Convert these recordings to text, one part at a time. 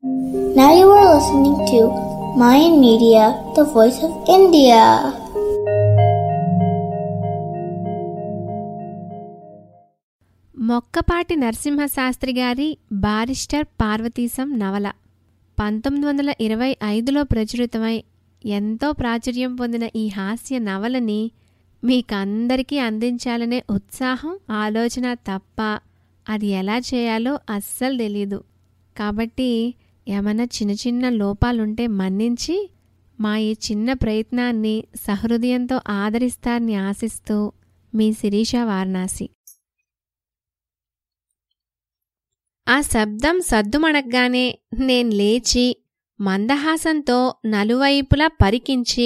Now you are listening to Mayan Media, the voice of India. Mokkapati Narasimha Sastry గారి barrister Parvateesam నవల పంతొమ్మిది వందల ఇరవై ఐదులో ప్రచురితమై ఎంతో ప్రాచుర్యం పొందిన ఈ హాస్య నవలని మీకందరికీ అందించాలనే ఉత్సాహం ఆలోచన తప్ప అది ఎలా చేయాలో అస్సలు తెలీదు కాబట్టి ఏమైనా చిన్న చిన్న లోపాలుంటే మన్నించి మా ఈ చిన్న ప్రయత్నాన్ని సహృదయంతో ఆదరిస్తారని ఆశిస్తూ మీ శిరీష వారణాసి ఆ శబ్దం సద్దుమణగ్గానే నేను లేచి మందహాసంతో నలువైపులా పరికించి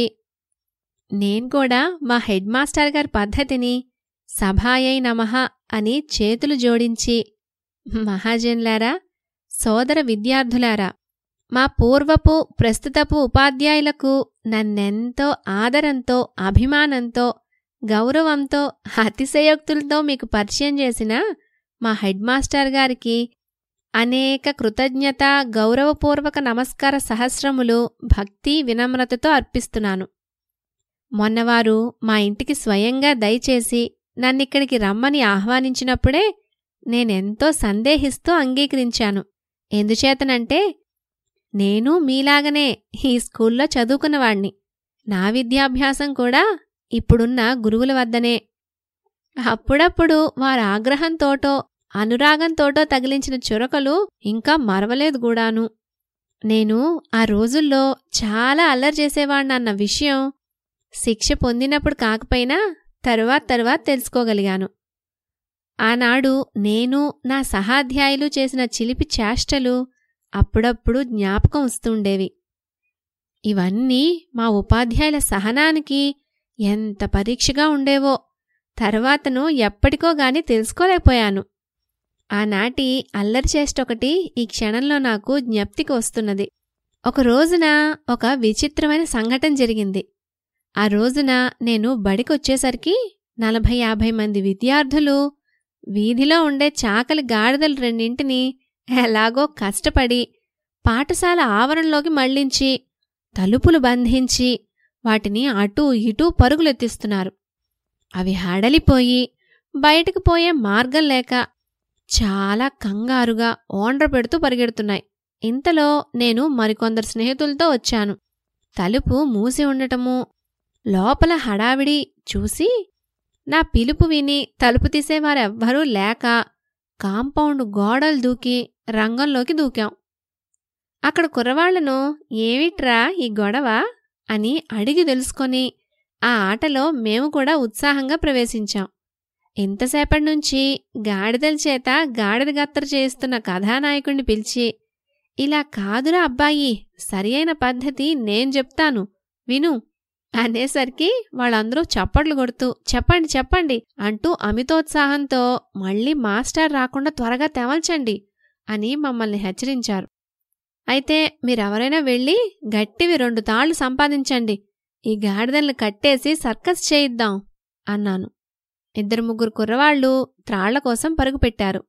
నేను కూడా మా హెడ్ మాస్టర్ గారి పద్ధతిని సభాయై నమః అని చేతులు జోడించి మహాజన్లారా సోదర విద్యార్థులారా మా పూర్వపు ప్రస్తుతపు ఉపాధ్యాయులకు నన్నెంతో ఆదరంతో అభిమానంతో గౌరవంతో అతిశయోక్తులతో మీకు పరిచయం చేసిన మా హెడ్ మాస్టర్ గారికి అనేక కృతజ్ఞత గౌరవపూర్వక నమస్కార సహస్రములు భక్తి వినమ్రతతో అర్పిస్తున్నాను మొన్నవారు మా ఇంటికి స్వయంగా దయచేసి నన్నిక్కడికి రమ్మని ఆహ్వానించినప్పుడే నేనెంతో సందేహిస్తూ అంగీకరించాను ఎందుచేతనంటే నేను మీలాగనే ఈ స్కూల్లో చదువుకున్నవాణ్ణి నా విద్యాభ్యాసం కూడా ఇప్పుడున్న గురువుల వద్దనే అప్పుడప్పుడు వారి ఆగ్రహంతోటో అనురాగంతోటో తగిలించిన చురకలు ఇంకా మరవలేదు గూడాను నేను ఆ రోజుల్లో చాలా అల్లరి చేసేవాణ్ణన్న విషయం శిక్ష పొందినప్పుడు కాకపోయినా తరువాత తరువాత తెలుసుకోగలిగాను ఆనాడు నేను నా సహాధ్యాయులు చేసిన చిలిపి చేష్టలు అప్పుడప్పుడు జ్ఞాపకం వస్తుండేవి ఇవన్నీ మా ఉపాధ్యాయుల సహనానికి ఎంత పరీక్షగా ఉండేవో తర్వాతను ఎప్పటికో గాని తెలుసుకోలేకపోయాను ఆనాటి అల్లరి చేష్టొకటి ఈ క్షణంలో నాకు జ్ఞప్తికి వస్తున్నది ఒక రోజున ఒక విచిత్రమైన సంఘటన జరిగింది ఆ రోజున నేను బడికొచ్చేసరికి నలభై యాభై మంది విద్యార్థులు వీధిలో ఉండే చాకలి గాడిదలు రెండింటిని ఎలాగో కష్టపడి పాఠశాల ఆవరణలోకి మళ్లించి తలుపులు బంధించి వాటిని అటూ ఇటూ పరుగులెత్తిస్తున్నారు అవి హడలిపోయి బయటకు పోయే మార్గం లేక చాలా కంగారుగా ఓండ్ర పెడుతూ పరిగెడుతున్నాయి ఇంతలో నేను మరికొందరు స్నేహితులతో వచ్చాను తలుపు మూసి ఉండటము లోపల హడావిడి చూసి నా పిలుపు విని తలుపు తీసేవారెవ్వరూ లేక కాంపౌండ్ గోడలు దూకి రంగంలోకి దూకాం అక్కడ కుర్రవాళ్లను ఏమిట్రా ఈ గొడవ అని అడిగి తెలుసుకొని ఆ ఆటలో మేము కూడా ఉత్సాహంగా ప్రవేశించాం ఇంతసేపటి నుంచి గాడిదల చేత గాడిద గత్తర చేస్తున్న కథానాయకుణ్ణి పిలిచి ఇలా కాదురా అబ్బాయి సరి అయిన పద్ధతి నేను చెప్తాను విను అనేసరికి వాళ్ళందరూ చప్పట్లు కొడుతూ చెప్పండి చెప్పండి అంటూ అమితోత్సాహంతో మళ్ళీ మాస్టర్ రాకుండా త్వరగా తెమల్చండి అని మమ్మల్ని హెచ్చరించారు అయితే మీరెవరైనా వెళ్ళి గట్టివి రెండు తాళ్లు సంపాదించండి ఈ గాడిదల్ని కట్టేసి సర్కస్ చేయిద్దాం అన్నాను ఇద్దరు ముగ్గురు కుర్రవాళ్లు త్రాళ్ల కోసం పరుగు పెట్టారు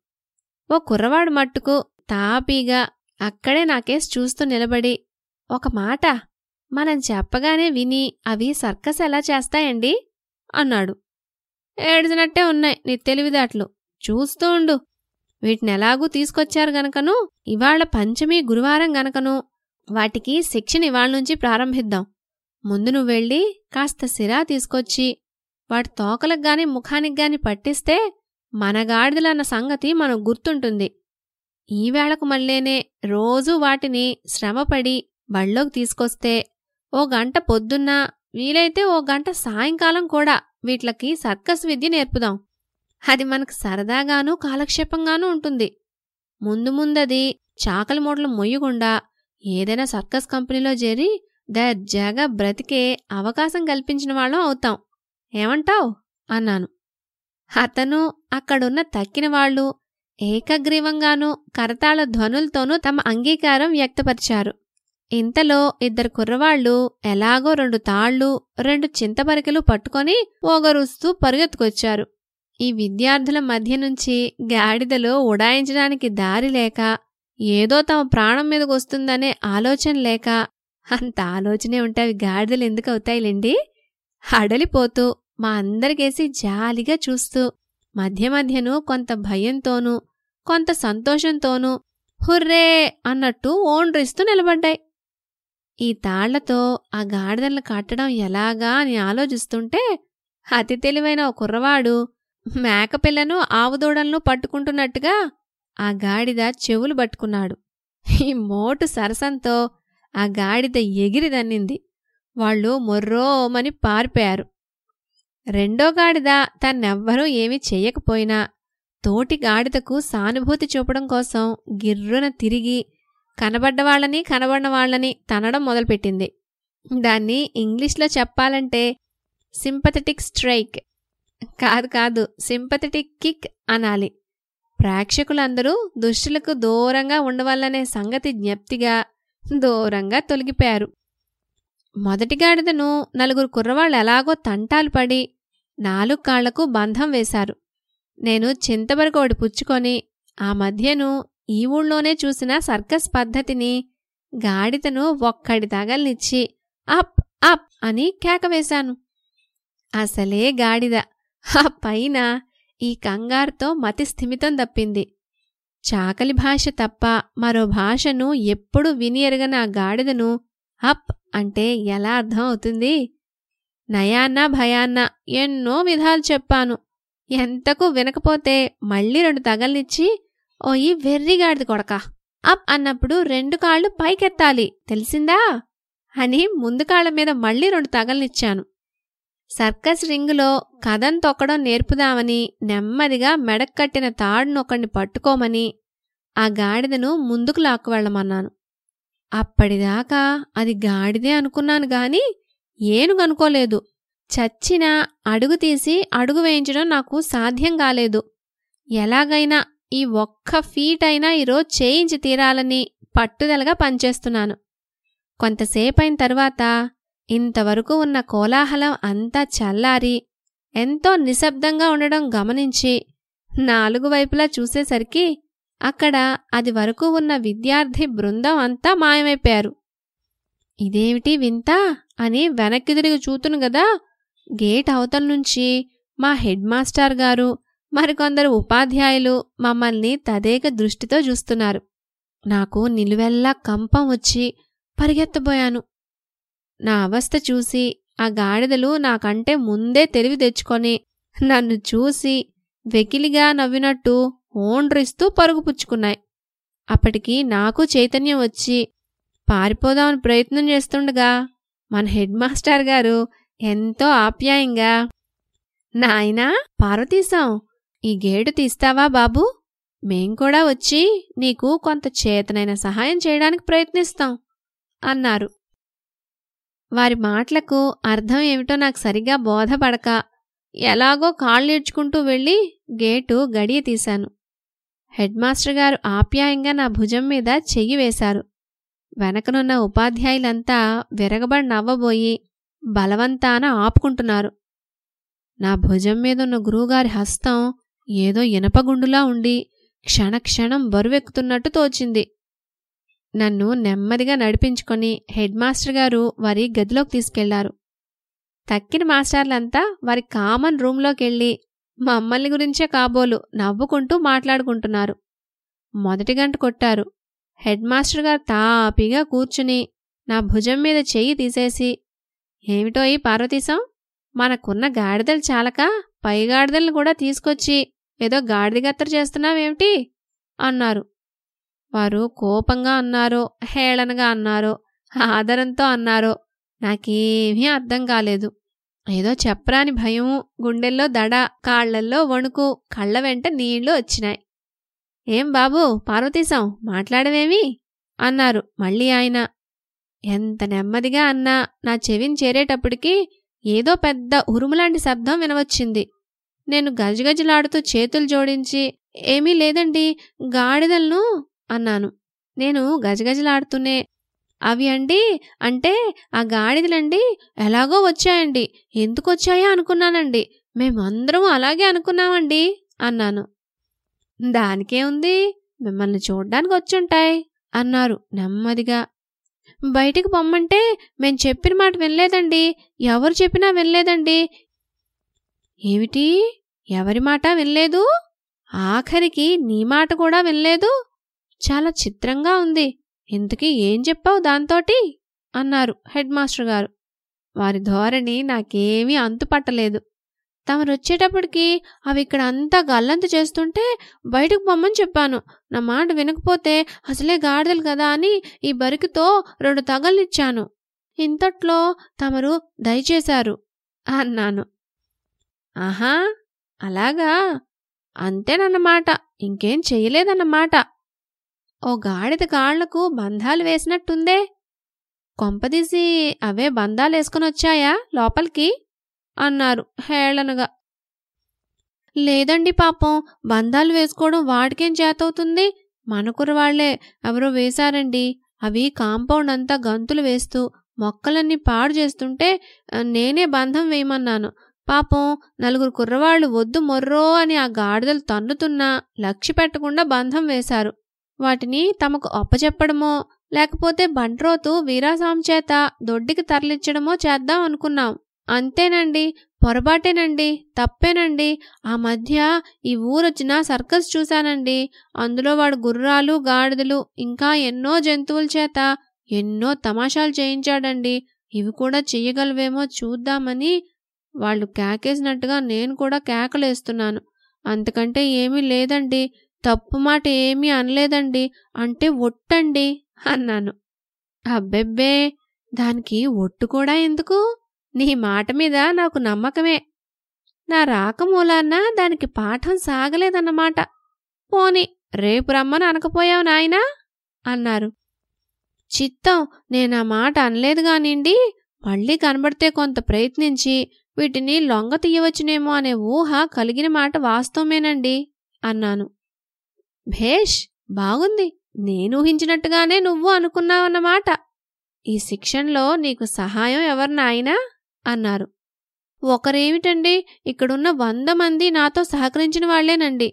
ఓ కుర్రవాడు మట్టుకు తాపీగా అక్కడే నాకేసి చూస్తూ నిలబడి ఒక మాట మనం చెప్పగానే విని అవి సర్కస్ ఎలా చేస్తాయండి అన్నాడు ఏడిచినట్టే ఉన్నాయి నీ తెలివిదాట్లు చూస్తూ ఉండు వీటిని ఎలాగూ తీసుకొచ్చారు గనకను ఇవాళ పంచమి గురువారం గనకను వాటికి శిక్షణ ఇవాళ నుంచి ప్రారంభిద్దాం ముందు నువ్వు వెళ్ళి కాస్త సిరా తీసుకొచ్చి వాటి తోకలకు గాని ముఖానికి గాని పట్టిస్తే మన గాడిదలన్న సంగతి మనకు గుర్తుంటుంది ఈవేళకు మళ్ళేనే రోజూ వాటిని శ్రమపడి బళ్ళోకి తీసుకొస్తే ఓ గంట పొద్దున్న వీలైతే ఓ గంట సాయంకాలం కూడా వీట్లకి సర్కస్ విద్య నేర్పుదాం అది మనకు సరదాగానూ కాలక్షేపంగానూ ఉంటుంది ముందు ముందది చాకలి మూటలు మొయ్యకుండా ఏదైనా సర్కస్ కంపెనీలో చేరి దర్జాగా బ్రతికే అవకాశం కల్పించిన వాళ్ళం అవుతాం ఏమంటావ్ అన్నాను అతను అక్కడున్న తక్కిన వాళ్ళు ఏకగ్రీవంగానూ కరతాళ ధ్వనులతోనూ తమ అంగీకారం వ్యక్తపరిచారు ఇంతలో ఇద్దరు కుర్రవాళ్లు ఎలాగో రెండు తాళ్లు రెండు చింతపరికలు పట్టుకొని ఓగరుస్తూ పరుగెత్తుకొచ్చారు ఈ విద్యార్థుల మధ్య నుంచి గాడిదలో ఉడాయించడానికి దారి లేక ఏదో తమ ప్రాణం మీదకి వస్తుందనే ఆలోచన లేక అంత ఆలోచనే ఉంటే అవి గాడిదలు ఎందుకు అవుతాయిలేండి హడలిపోతూ మా అందరికేసి జాలిగా చూస్తూ మధ్య మధ్యను కొంత భయంతోనూ కొంత సంతోషంతోనూ హుర్రే అన్నట్టు ఓండ్రిస్తూ నిలబడ్డాయి ఈ తాళ్లతో ఆ గాడిదలను కట్టడం ఎలాగా అని ఆలోచిస్తుంటే అతి తెలివైన ఒక కుర్రవాడు మేకపిల్లను ఆవుదూడలను పట్టుకుంటున్నట్టుగా ఆ గాడిద చెవులు పట్టుకున్నాడు ఈ మోటు సరసంతో ఆ గాడిద ఎగిరి దన్నింది వాళ్ళు మొర్రోమని పారిపోయారు రెండో గాడిద తన్నెవ్వరూ ఏమీ చెయ్యకపోయినా తోటి గాడిదకు సానుభూతి చూపడం కోసం గిర్రున తిరిగి కనబడ్డవాళ్లని కనబడిన వాళ్ళని తనడం మొదలుపెట్టింది దాన్ని ఇంగ్లీష్లో చెప్పాలంటే సింపథెటిక్ స్ట్రైక్ కాదు కాదు సింపథెటిక్ కిక్ అనాలి ప్రేక్షకులందరూ దుష్టులకు దూరంగా ఉండవల్లనే సంగతి జ్ఞప్తిగా దూరంగా తొలగిపోయారు మొదటి గాడిదను నలుగురు కుర్రవాళ్ళు ఎలాగో తంటాలు పడి నాలుగు కాళ్లకు బంధం వేశారు నేను చింతబరకోడి పుచ్చుకొని ఆ మధ్యను ఈ ఊళ్ళోనే చూసిన సర్కస్ పద్ధతిని గాడిదను ఒక్కడి తగల్నిచ్చి అప్ అప్ అని కేకవేశాను అసలే గాడిద ఆ పైన ఈ కంగారుతో మతి స్థిమితం తప్పింది చాకలి భాష తప్ప మరో భాషను ఎప్పుడు విని ఎరగని ఆ గాడిదను అప్ అంటే ఎలా అర్థం అవుతుంది నయాన్న భయాన్న ఎన్నో విధాలు చెప్పాను ఎంతకు వినకపోతే మళ్ళీ రెండు తగల్నిచ్చి ఓ ఈ వెర్రిగాడిది కొడక అప్ అన్నప్పుడు రెండు కాళ్ళు పైకెత్తాలి తెలిసిందా అని ముందు కాళ్ళ మీద మళ్ళీ రెండు తగల్నిచ్చాను సర్కస్ రింగులో కథం తొక్కడం నేర్పుదామని నెమ్మదిగా మెడక్కట్టిన తాడునొక్కడిని పట్టుకోమని ఆ గాడిదను ముందుకు లాక్కు వెళ్ళమన్నాను అప్పటిదాకా అది గాడిదే అనుకున్నాను గాని ఏనుగనుకోలేదు చచ్చినా అడుగు తీసి అడుగు వేయించడం నాకు సాధ్యం కాలేదు ఎలాగైనా ఈ ఒక్క ఫీట్ అయినా ఈరోజు చేయించి తీరాలని పట్టుదలగా పనిచేస్తున్నాను కొంతసేపైన తర్వాత ఇంతవరకు ఉన్న కోలాహలం అంతా చల్లారి ఎంతో నిశ్శబ్దంగా ఉండడం గమనించి నాలుగు వైపులా చూసేసరికి అక్కడ అది వరకు ఉన్న విద్యార్థి బృందం అంతా మాయమైపోయారు ఇదేమిటి వింత అని వెనక్కి తిరిగి చూతును గదా గేట్ అవతల నుంచి మా హెడ్ మాస్టర్ గారు మరికొందరు ఉపాధ్యాయులు మమ్మల్ని తదేక దృష్టితో చూస్తున్నారు నాకు నిలువెల్లా కంపం వచ్చి పరిగెత్తబోయాను నా అవస్థ చూసి ఆ గాడిదలు నాకంటే ముందే తెలివి తెచ్చుకొని నన్ను చూసి వెకిలిగా నవ్వినట్టు ఓండ్రిస్తూ పరుగు పుచ్చుకున్నాయి అప్పటికి నాకు చైతన్యం వచ్చి పారిపోదామని ప్రయత్నం చేస్తుండగా మన హెడ్ మాస్టర్ గారు ఎంతో ఆప్యాయంగా నాయనా పార్వతీశం ఈ గేటు తీస్తావా బాబు మేం కూడా వచ్చి నీకు కొంత చేతనైన సహాయం చేయడానికి ప్రయత్నిస్తాం అన్నారు వారి మాటలకు అర్థం ఏమిటో నాకు సరిగా బోధపడక ఎలాగో కాళ్ళీడ్చుకుంటూ వెళ్ళి గేటు గడియ తీశాను హెడ్ మాస్టర్ గారు ఆప్యాయంగా నా భుజం మీద చెయ్యి వేశారు వెనకనున్న ఉపాధ్యాయులంతా విరగబడి నవ్వబోయి బలవంతాన ఆపుకుంటున్నారు నా భుజం మీదున్న గురువుగారి హస్తం ఏదో ఇనపగుండులా ఉండి క్షణక్షణం బరువెక్కుతున్నట్టు తోచింది నన్ను నెమ్మదిగా నడిపించుకొని హెడ్ మాస్టర్ గారు వారి గదిలోకి తీసుకెళ్లారు తక్కిన మాస్టర్లంతా వారి కామన్ రూంలోకెళ్ళి మమ్మల్ని గురించే కాబోలు నవ్వుకుంటూ మాట్లాడుకుంటున్నారు మొదటి గంట కొట్టారు హెడ్ మాస్టర్ గారు తాపిగా కూర్చుని నా భుజం మీద చెయ్యి తీసేసి ఏమిటో ఈ పార్వతీశం మనకున్న గాడిదలు చాలక పై గాడిదలను కూడా తీసుకొచ్చి ఏదో గాడిదగత్తర చేస్తున్నావేమిటి అన్నారు వారు కోపంగా అన్నారో హేళనగా అన్నారో ఆదరంతో అన్నారో నాకేమీ అర్థం కాలేదు ఏదో చెప్పరాని భయము గుండెల్లో దడ కాళ్లల్లో వణుకు కళ్ళ వెంట నీళ్లు వచ్చినాయి ఏం బాబు పార్వతీశం మాట్లాడవేమి అన్నారు మళ్ళీ ఆయన ఎంత నెమ్మదిగా అన్నా నా చెవిని చేరేటప్పటికి ఏదో పెద్ద ఉరుములాంటి శబ్దం వినవచ్చింది నేను గజగజలాడుతూ చేతులు జోడించి ఏమీ లేదండి గాడిదలను అన్నాను నేను గజగజలాడుతూనే అవి అండి అంటే ఆ గాడిదలండి ఎలాగో వచ్చాయండి ఎందుకు వచ్చాయా అనుకున్నానండి మేమందరం అలాగే అనుకున్నామండి అన్నాను దానికే ఉంది మిమ్మల్ని చూడ్డానికి వచ్చుంటాయి అన్నారు నెమ్మదిగా బయటికి పొమ్మంటే మేం చెప్పిన మాట వినలేదండి ఎవరు చెప్పినా వినలేదండి ఏమిటి ఎవరి మాట వినలేదు ఆఖరికి నీ మాట కూడా వినలేదు చాలా చిత్రంగా ఉంది ఇంతకీ ఏం చెప్పావు దాంతోటి అన్నారు హెడ్ మాస్టర్ గారు వారి ధోరణి నాకేమీ అంతుపట్టలేదు తమరొచ్చేటప్పటికి అవి ఇక్కడ అంతా గల్లంతు చేస్తుంటే బయటకు పొమ్మని చెప్పాను నా మాట వినకపోతే అసలే గాడిదలు కదా అని ఈ బరికితో రెండు తగలిచ్చాను ఇంతట్లో తమరు దయచేశారు అన్నాను ఆహా అలాగా అంతేనన్నమాట ఇంకేం చెయ్యలేదన్నమాట ఓ గాడిద కాళ్లకు బంధాలు వేసినట్టుందే కొంపదీసి అవే బంధాలేసుకుని వచ్చాయా లోపలికి అన్నారు హేళనగా లేదండి పాపం బంధాలు వేసుకోవడం వాడికేం చేతవుతుంది మన కుర్రవాళ్లే ఎవరో వేశారండి అవి కాంపౌండ్ అంతా గంతులు వేస్తూ మొక్కలన్నీ పాడు చేస్తుంటే ఆ, నేనే బంధం వేయమన్నాను పాపం నలుగురు కుర్రవాళ్లు వద్దు మొర్రో అని ఆ గాడిదలు తన్నుతున్నా లక్ష్య పెట్టకుండా బంధం వేశారు వాటిని తమకు అప్పచెప్పడమో లేకపోతే బంట్రోతు వీరాస్వామి చేత దొడ్డికి తరలించడమో చేద్దాం అనుకున్నాం అంతేనండి పొరపాటేనండి తప్పేనండి ఆ మధ్య ఈ ఊరొచ్చిన సర్కస్ చూశానండి అందులో వాడు గుర్రాలు గాడిదలు ఇంకా ఎన్నో జంతువుల చేత ఎన్నో తమాషాలు చేయించాడండి ఇవి కూడా చెయ్యగలవేమో చూద్దామని వాళ్ళు కేకేసినట్టుగా నేను కూడా కేకలేస్తున్నాను అంతకంటే ఏమీ లేదండి తప్పు మాట ఏమీ అనలేదండి అంటే ఒట్టండి అన్నాను అబ్బెబ్బే దానికి ఒట్టు కూడా ఎందుకు నీ మాట మీద నాకు నమ్మకమే నా రాక మూలాన్న దానికి పాఠం సాగలేదన్నమాట పోని రేపు రమ్మని అనకపోయావు నాయనా అన్నారు చిత్తం నేనా మాట అనలేదు గానిండి మళ్ళీ కనబడితే కొంత ప్రయత్నించి వీటిని లొంగ తీయవచ్చునేమో అనే ఊహ కలిగిన మాట వాస్తవమేనండి అన్నాను భేష్ బాగుంది నేను ఊహించినట్టుగానే నువ్వు అనుకున్నావన్నమాట ఈ శిక్షణలో నీకు సహాయం ఎవరు నాయనా అన్నారు ఒకరేమిటండి ఇక్కడున్న వంద మంది నాతో సహకరించిన వాళ్లేనండి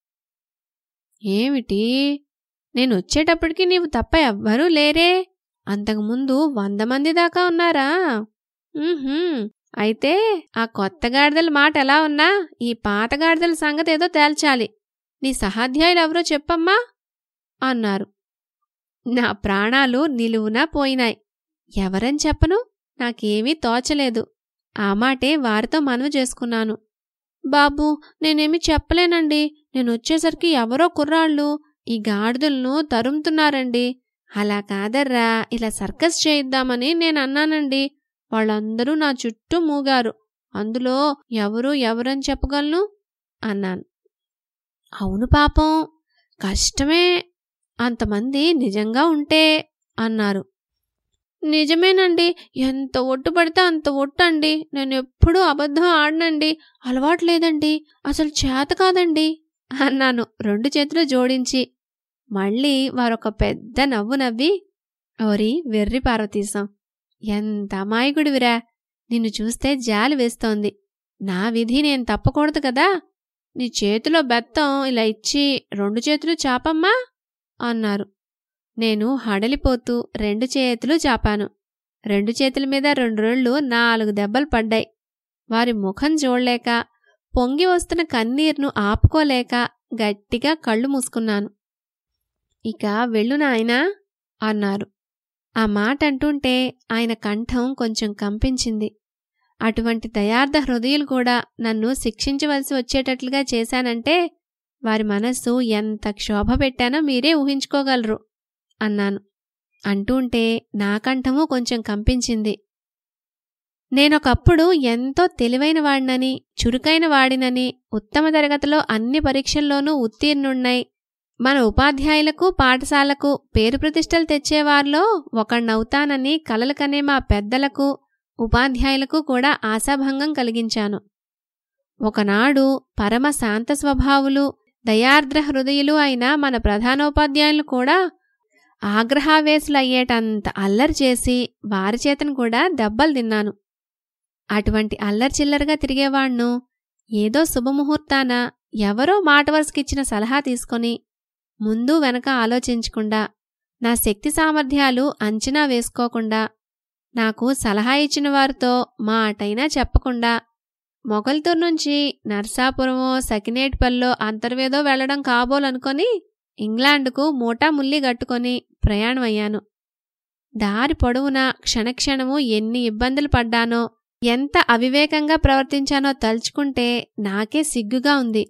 ఏమిటి నేను వచ్చేటప్పటికి నీవు తప్ప ఎవ్వరూ లేరే అంతకుముందు వంద మంది దాకా ఉన్నారా ఉహుం, అయితే ఆ కొత్త గాడిదల మాట ఎలా ఉన్నా ఈ పాత గాడిదల సంగతి ఏదో తేల్చాలి నీ సహాధ్యాయులు ఎవరో చెప్పమ్మా అన్నారు నా ప్రాణాలు నిలువునా పోయినాయి ఎవరని చెప్పను నాకేమీ తోచలేదు ఆ మాటే వారితో మనవి చేసుకున్నాను బాబు నేనేమి చెప్పలేనండి నేను వచ్చేసరికి ఎవరో కుర్రాళ్ళు ఈ గాడిదలను తరుముతున్నారండి అలా కాదర్రా ఇలా సర్కస్ చేయిద్దామని నేను అన్నానండి వాళ్ళందరూ నా చుట్టూ మూగారు అందులో ఎవరు ఎవరని చెప్పగలను అన్నాను అవును పాపం కష్టమే అంతమంది నిజంగా ఉంటే అన్నారు నిజమేనండి ఎంత ఒట్టు పడితే అంత ఒట్టు అండి నేను ఎప్పుడూ అబద్ధం ఆడనండి అలవాటు లేదండి అసలు చేత కాదండి అన్నాను రెండు చేతులు జోడించి మళ్ళీ వారొక పెద్ద నవ్వు నవ్వి ఓరి వెర్రి పార్వతీశం ఎంత అమాయకుడివిరా నిన్ను చూస్తే జాలి వేస్తోంది నా విధి నేను తప్పకూడదు కదా నీ చేతిలో బెత్తం ఇలా ఇచ్చి రెండు చేతులు చాపమ్మా అన్నారు నేను హడలిపోతూ రెండు చేతులు చాపాను రెండు చేతుల మీద రెండు రోళ్ళు నాలుగు దెబ్బలు పడ్డాయి వారి ముఖం చూడలేక పొంగి వస్తున్న కన్నీరును ఆపుకోలేక గట్టిగా కళ్ళు మూసుకున్నాను ఇక వెళ్ళు నాయనా అన్నారు ఆ మాట అంటుంటే ఆయన కంఠం కొంచెం కంపించింది అటువంటి దయార్థ హృదయులు కూడా నన్ను శిక్షించవలసి వచ్చేటట్లుగా చేశానంటే వారి మనస్సు ఎంత క్షోభ పెట్టానో మీరే ఊహించుకోగలరు అన్నాను అంటుంటే నా కంఠము కొంచెం కంపించింది నేనొకప్పుడు ఎంతో తెలివైన వాడినని చురుకైన వాడినని ఉత్తమ తరగతిలో అన్ని పరీక్షల్లోనూ ఉత్తీర్ణున్నై మన ఉపాధ్యాయులకు పాఠశాలకు పేరు ప్రతిష్టలు తెచ్చేవారిలో ఒకణ్ణవుతానని కలలు కనే మా పెద్దలకు ఉపాధ్యాయులకు కూడా ఆశాభంగం కలిగించాను ఒకనాడు పరమ శాంత స్వభావులు దయార్ద్ర హృదయులు అయిన మన ప్రధానోపాధ్యాయులు కూడా ఆగ్రహావేశులయ్యేటంత అల్లరి చేసి వారి చేతను కూడా దెబ్బలు తిన్నాను అటువంటి అల్లరి చిల్లరగా తిరిగేవాణ్ణు ఏదో శుభముహూర్తాన ఎవరో మాట వరుసకిచ్చిన సలహా తీసుకొని ముందు వెనక ఆలోచించకుండా నా శక్తి సామర్థ్యాలు అంచనా వేసుకోకుండా నాకు సలహా ఇచ్చిన వారితో మాటైనా చెప్పకుండా మొగల్తూరు నుంచి నర్సాపురమో సకినేటిపల్లో అంతర్వేదో వెళ్లడం కాబోలనుకొని ఇంగ్లాండ్కు మూటా ముల్లి గట్టుకొని ప్రయాణం అయ్యాను దారి పొడవునా క్షణక్షణము ఎన్ని ఇబ్బందులు పడ్డానో ఎంత అవివేకంగా ప్రవర్తించానో తలుచుకుంటే నాకే సిగ్గుగా ఉంది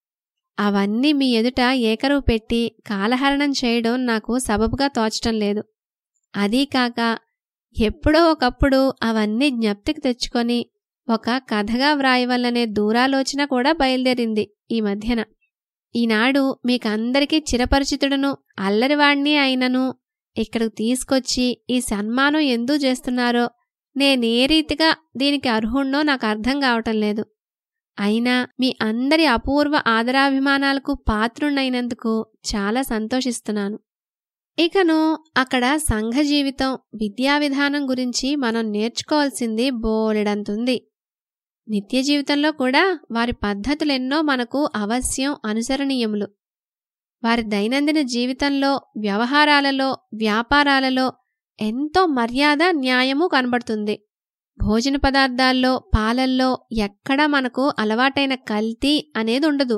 అవన్నీ మీ ఎదుట ఏకరువు పెట్టి కాలహరణం చేయడం నాకు సబబుగా తోచటం లేదు అదీ కాక ఎప్పుడో ఒకప్పుడు అవన్నీ జ్ఞప్తికి తెచ్చుకొని ఒక కథగా వ్రాయవల్లనే దూరాలోచన కూడా బయలుదేరింది ఈ మధ్యన ఈనాడు మీకందరికీ చిరపరిచితుడును అల్లరివాణ్ణి అయినను ఇక్కడికి తీసుకొచ్చి ఈ సన్మానం ఎందుకు చేస్తున్నారో నేనే రీతిగా దీనికి అర్హుణ్ణో నాకు అర్థం కావటం లేదు అయినా మీ అందరి అపూర్వ ఆదరాభిమానాలకు పాత్రుణ్ణైనందుకు చాలా సంతోషిస్తున్నాను ఇకను అక్కడ సంఘ జీవితం విద్యా విధానం గురించి మనం నేర్చుకోవాల్సింది బోలెడంతుంది నిత్య జీవితంలో కూడా వారి పద్ధతులెన్నో మనకు అవశ్యం అనుసరణీయములు వారి దైనందిన జీవితంలో వ్యవహారాలలో వ్యాపారాలలో ఎంతో మర్యాద న్యాయము కనబడుతుంది భోజన పదార్థాల్లో పాలల్లో ఎక్కడా మనకు అలవాటైన కల్తీ అనేది ఉండదు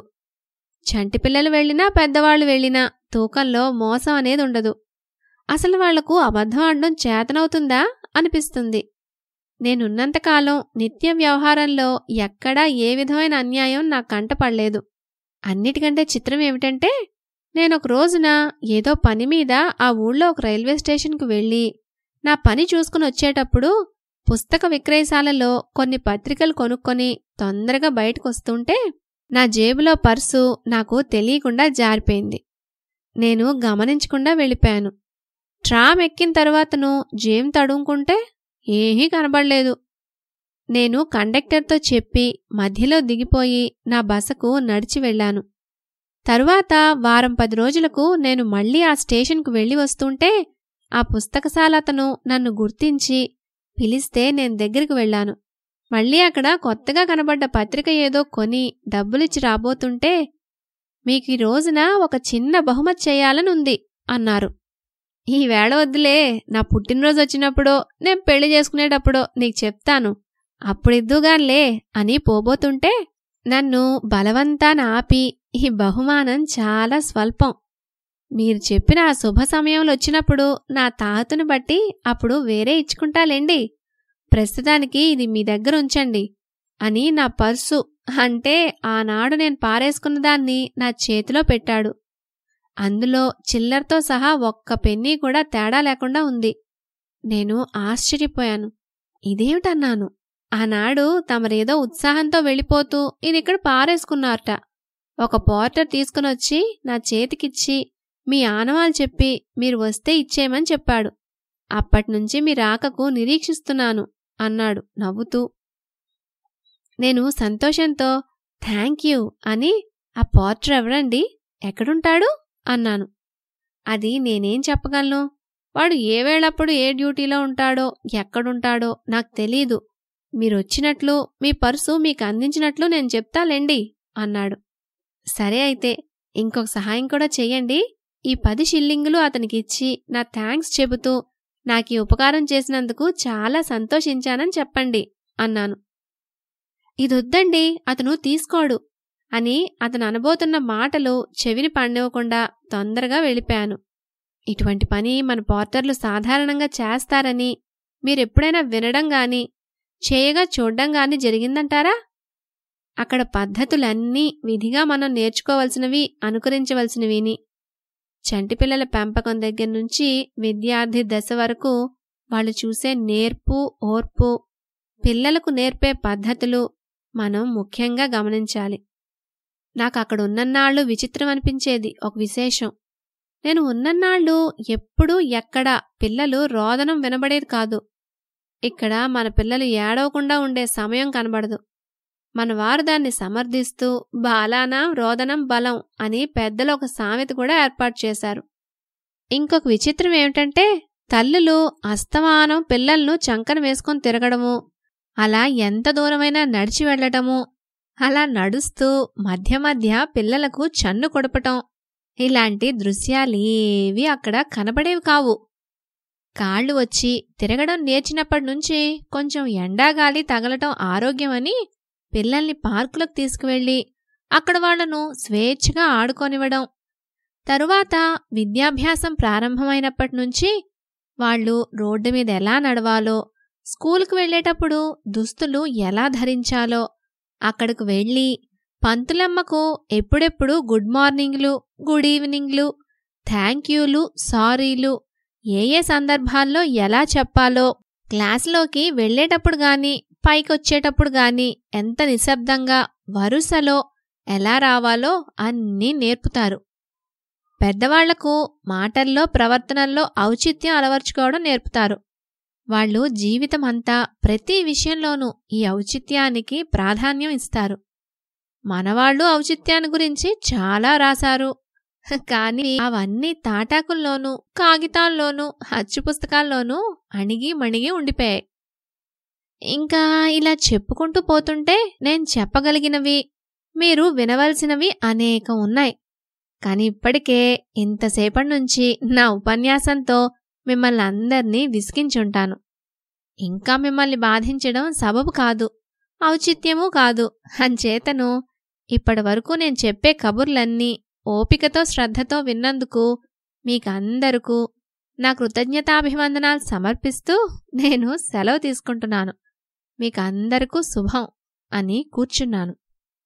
చంటి పిల్లలు వెళ్ళినా పెద్దవాళ్ళు వెళ్ళినా తూకంలో మోసం అనేది ఉండదు అసలు వాళ్లకు అబద్ధం ఆడడం చేతనవుతుందా అనిపిస్తుంది నేనున్నంతకాలం నిత్య వ్యవహారంలో ఎక్కడా ఏ విధమైన అన్యాయం నా కంటపడలేదు అన్నిటికంటే చిత్రం ఏమిటంటే నేనొక రోజున ఏదో పని మీద ఆ ఊళ్ళో ఒక రైల్వే స్టేషన్కు వెళ్ళి నా పని చూసుకుని వచ్చేటప్పుడు పుస్తక విక్రయశాలలో కొన్ని పత్రికలు కొనుక్కొని తొందరగా బయటకు వస్తుంటే నా జేబులో పర్సు నాకు తెలియకుండా జారిపోయింది నేను గమనించకుండా వెళ్ళిపోయాను ట్రామ్ ఎక్కిన తర్వాతను జేమ్ తడుముకుంటే ఏమీ కనబడలేదు నేను కండక్టర్తో చెప్పి మధ్యలో దిగిపోయి నా బసకు నడిచి వెళ్ళాను తరువాత వారం పది రోజులకు నేను మళ్ళీ ఆ స్టేషన్కు వెళ్ళి వస్తుంటే ఆ పుస్తకశాల అతను నన్ను గుర్తించి పిలిస్తే నేను దగ్గరికి వెళ్ళాను మళ్ళీ అక్కడ కొత్తగా కనబడ్డ పత్రిక ఏదో కొని డబ్బులిచ్చి రాబోతుంటే మీకు ఈ రోజున ఒక చిన్న బహుమతి చేయాలనుంది అన్నారు ఈ వేళ వద్దులే నా పుట్టినరోజు వచ్చినప్పుడో నేను పెళ్లి చేసుకునేటప్పుడో నీకు చెప్తాను అప్పుడిద్దుగాన్లే అని పోబోతుంటే నన్ను బలవంతాన ఆపి ఈ బహుమానం చాలా స్వల్పం మీరు చెప్పిన ఆ శుభ సమయంలో వచ్చినప్పుడు నా తాహతును బట్టి అప్పుడు వేరే ఇచ్చుకుంటాలేండి ప్రస్తుతానికి ఇది మీ దగ్గర ఉంచండి అని నా పర్సు అంటే ఆనాడు నేను పారేసుకున్న దాన్ని నా చేతిలో పెట్టాడు అందులో చిల్లర్తో సహా ఒక్క పెన్నీ కూడా తేడా లేకుండా ఉంది నేను ఆశ్చర్యపోయాను ఇదేమిటన్నాను ఆనాడు తమరేదో ఉత్సాహంతో వెళ్ళిపోతూ ఇది ఇక్కడ పారేసుకున్నారట ఒక పోర్టర్ తీసుకునొచ్చి నా చేతికిచ్చి మీ ఆనవాలు చెప్పి మీరు వస్తే ఇచ్చేయమని చెప్పాడు అప్పట్నుంచి మీ రాకకు నిరీక్షిస్తున్నాను అన్నాడు నవ్వుతూ నేను సంతోషంతో థ్యాంక్ యూ అని ఆ పోర్టర్ ఎవరండి ఎక్కడుంటాడు అన్నాను అది నేనేం చెప్పగలను వాడు ఏ వేళప్పుడు ఏ డ్యూటీలో ఉంటాడో ఎక్కడుంటాడో నాకు తెలీదు మీరొచ్చినట్లు మీ పర్సు మీకు అందించినట్లు నేను చెప్తాలేండి అన్నాడు సరే అయితే ఇంకొక సహాయం కూడా చెయ్యండి ఈ పది షిల్లింగులు అతనికిచ్చి నా థ్యాంక్స్ చెబుతూ నాకీ ఉపకారం చేసినందుకు చాలా సంతోషించానని చెప్పండి అన్నాను ఇదొద్దండి అతను తీసుకోడు అని అతను అనబోతున్న మాటలు చెవిని పండివ్వకుండా తొందరగా వెళ్ళిపోయాను ఇటువంటి పని మన పోర్టర్లు సాధారణంగా చేస్తారని మీరెప్పుడైనా వినడం గాని చేయగా చూడ్డం గాని జరిగిందంటారా అక్కడ పద్ధతులన్నీ విధిగా మనం నేర్చుకోవలసినవి అనుకరించవలసినవిని చంటిపిల్లల పెంపకం దగ్గర నుంచి విద్యార్థి దశ వరకు వాళ్ళు చూసే నేర్పు ఓర్పు పిల్లలకు నేర్పే పద్ధతులు మనం ముఖ్యంగా గమనించాలి నాకు అక్కడ ఉన్నన్నాళ్ళు విచిత్రం అనిపించేది ఒక విశేషం నేను ఉన్నన్నాళ్ళు ఎప్పుడూ ఎక్కడ పిల్లలు రోదనం వినబడేది కాదు ఇక్కడ మన పిల్లలు ఏడవకుండా ఉండే సమయం కనబడదు మన వారు దాన్ని సమర్థిస్తూ బాలానా రోదనం బలం అని పెద్దలు ఒక సామెత కూడా ఏర్పాటు చేశారు ఇంకొక విచిత్రం ఏమిటంటే తల్లులు అస్తమానం పిల్లలను చంకన వేసుకొని తిరగడము అలా ఎంత దూరమైనా నడిచి వెళ్లటము అలా నడుస్తూ మధ్య మధ్య పిల్లలకు చన్ను కొడపటం ఇలాంటి దృశ్యాలేవి అక్కడ కనబడేవి కావు కాళ్ళు వచ్చి తిరగడం నేర్చినప్పటి నుంచి కొంచెం ఎండాగాలి తగలటం ఆరోగ్యమని పిల్లల్ని పార్కులకు తీసుకువెళ్ళి అక్కడ వాళ్లను స్వేచ్ఛగా ఆడుకొనివ్వడం తరువాత విద్యాభ్యాసం ప్రారంభమైనప్పటి నుంచి వాళ్ళు రోడ్డు మీద ఎలా నడవాలో స్కూలుకు వెళ్ళేటప్పుడు దుస్తులు ఎలా ధరించాలో అక్కడకు వెళ్ళి పంతులమ్మకు ఎప్పుడెప్పుడు గుడ్ మార్నింగ్లు గుడ్ ఈవినింగ్లు థ్యాంక్ యూలు సారీలు ఏ ఏ సందర్భాల్లో ఎలా చెప్పాలో క్లాసులోకి వెళ్ళేటప్పుడు గాని పైకొచ్చేటప్పుడు గాని ఎంత నిశ్శబ్దంగా వరుసలో ఎలా రావాలో అన్నీ నేర్పుతారు పెద్దవాళ్లకు మాటల్లో ప్రవర్తనల్లో ఔచిత్యం అలవర్చుకోవడం నేర్పుతారు వాళ్ళు జీవితమంతా ప్రతి విషయంలోనూ ఈ ఔచిత్యానికి ప్రాధాన్యం ఇస్తారు మనవాళ్లు ఔచిత్యాన్ని గురించి చాలా రాశారు కానీ అవన్నీ తాటాకుల్లోనూ కాగితాల్లోనూ అచ్చు పుస్తకాల్లోనూ అణిగి మణిగి ఉండిపోయాయి ఇంకా ఇలా చెప్పుకుంటూ పోతుంటే నేను చెప్పగలిగినవి మీరు వినవలసినవి అనేకం ఉన్నాయి కాని ఇప్పటికే ఇంతసేపటి నుంచి నా ఉపన్యాసంతో మిమ్మల్ని అందర్నీ విసిగించుంటాను ఇంకా మిమ్మల్ని బాధించడం సబబు కాదు ఔచిత్యమూ కాదు అంచేతను ఇప్పటి వరకు నేను చెప్పే కబుర్లన్నీ ఓపికతో శ్రద్ధతో విన్నందుకు మీకందరకు నా కృతజ్ఞతాభివందనాలు సమర్పిస్తూ నేను సెలవు తీసుకుంటున్నాను మీకందరకు శుభం అని కూర్చున్నాను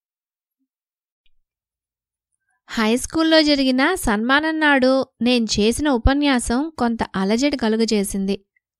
హైస్కూల్లో జరిగిన సన్మానం నాడు నేను చేసిన ఉపన్యాసం కొంత అలజడి కలుగజేసింది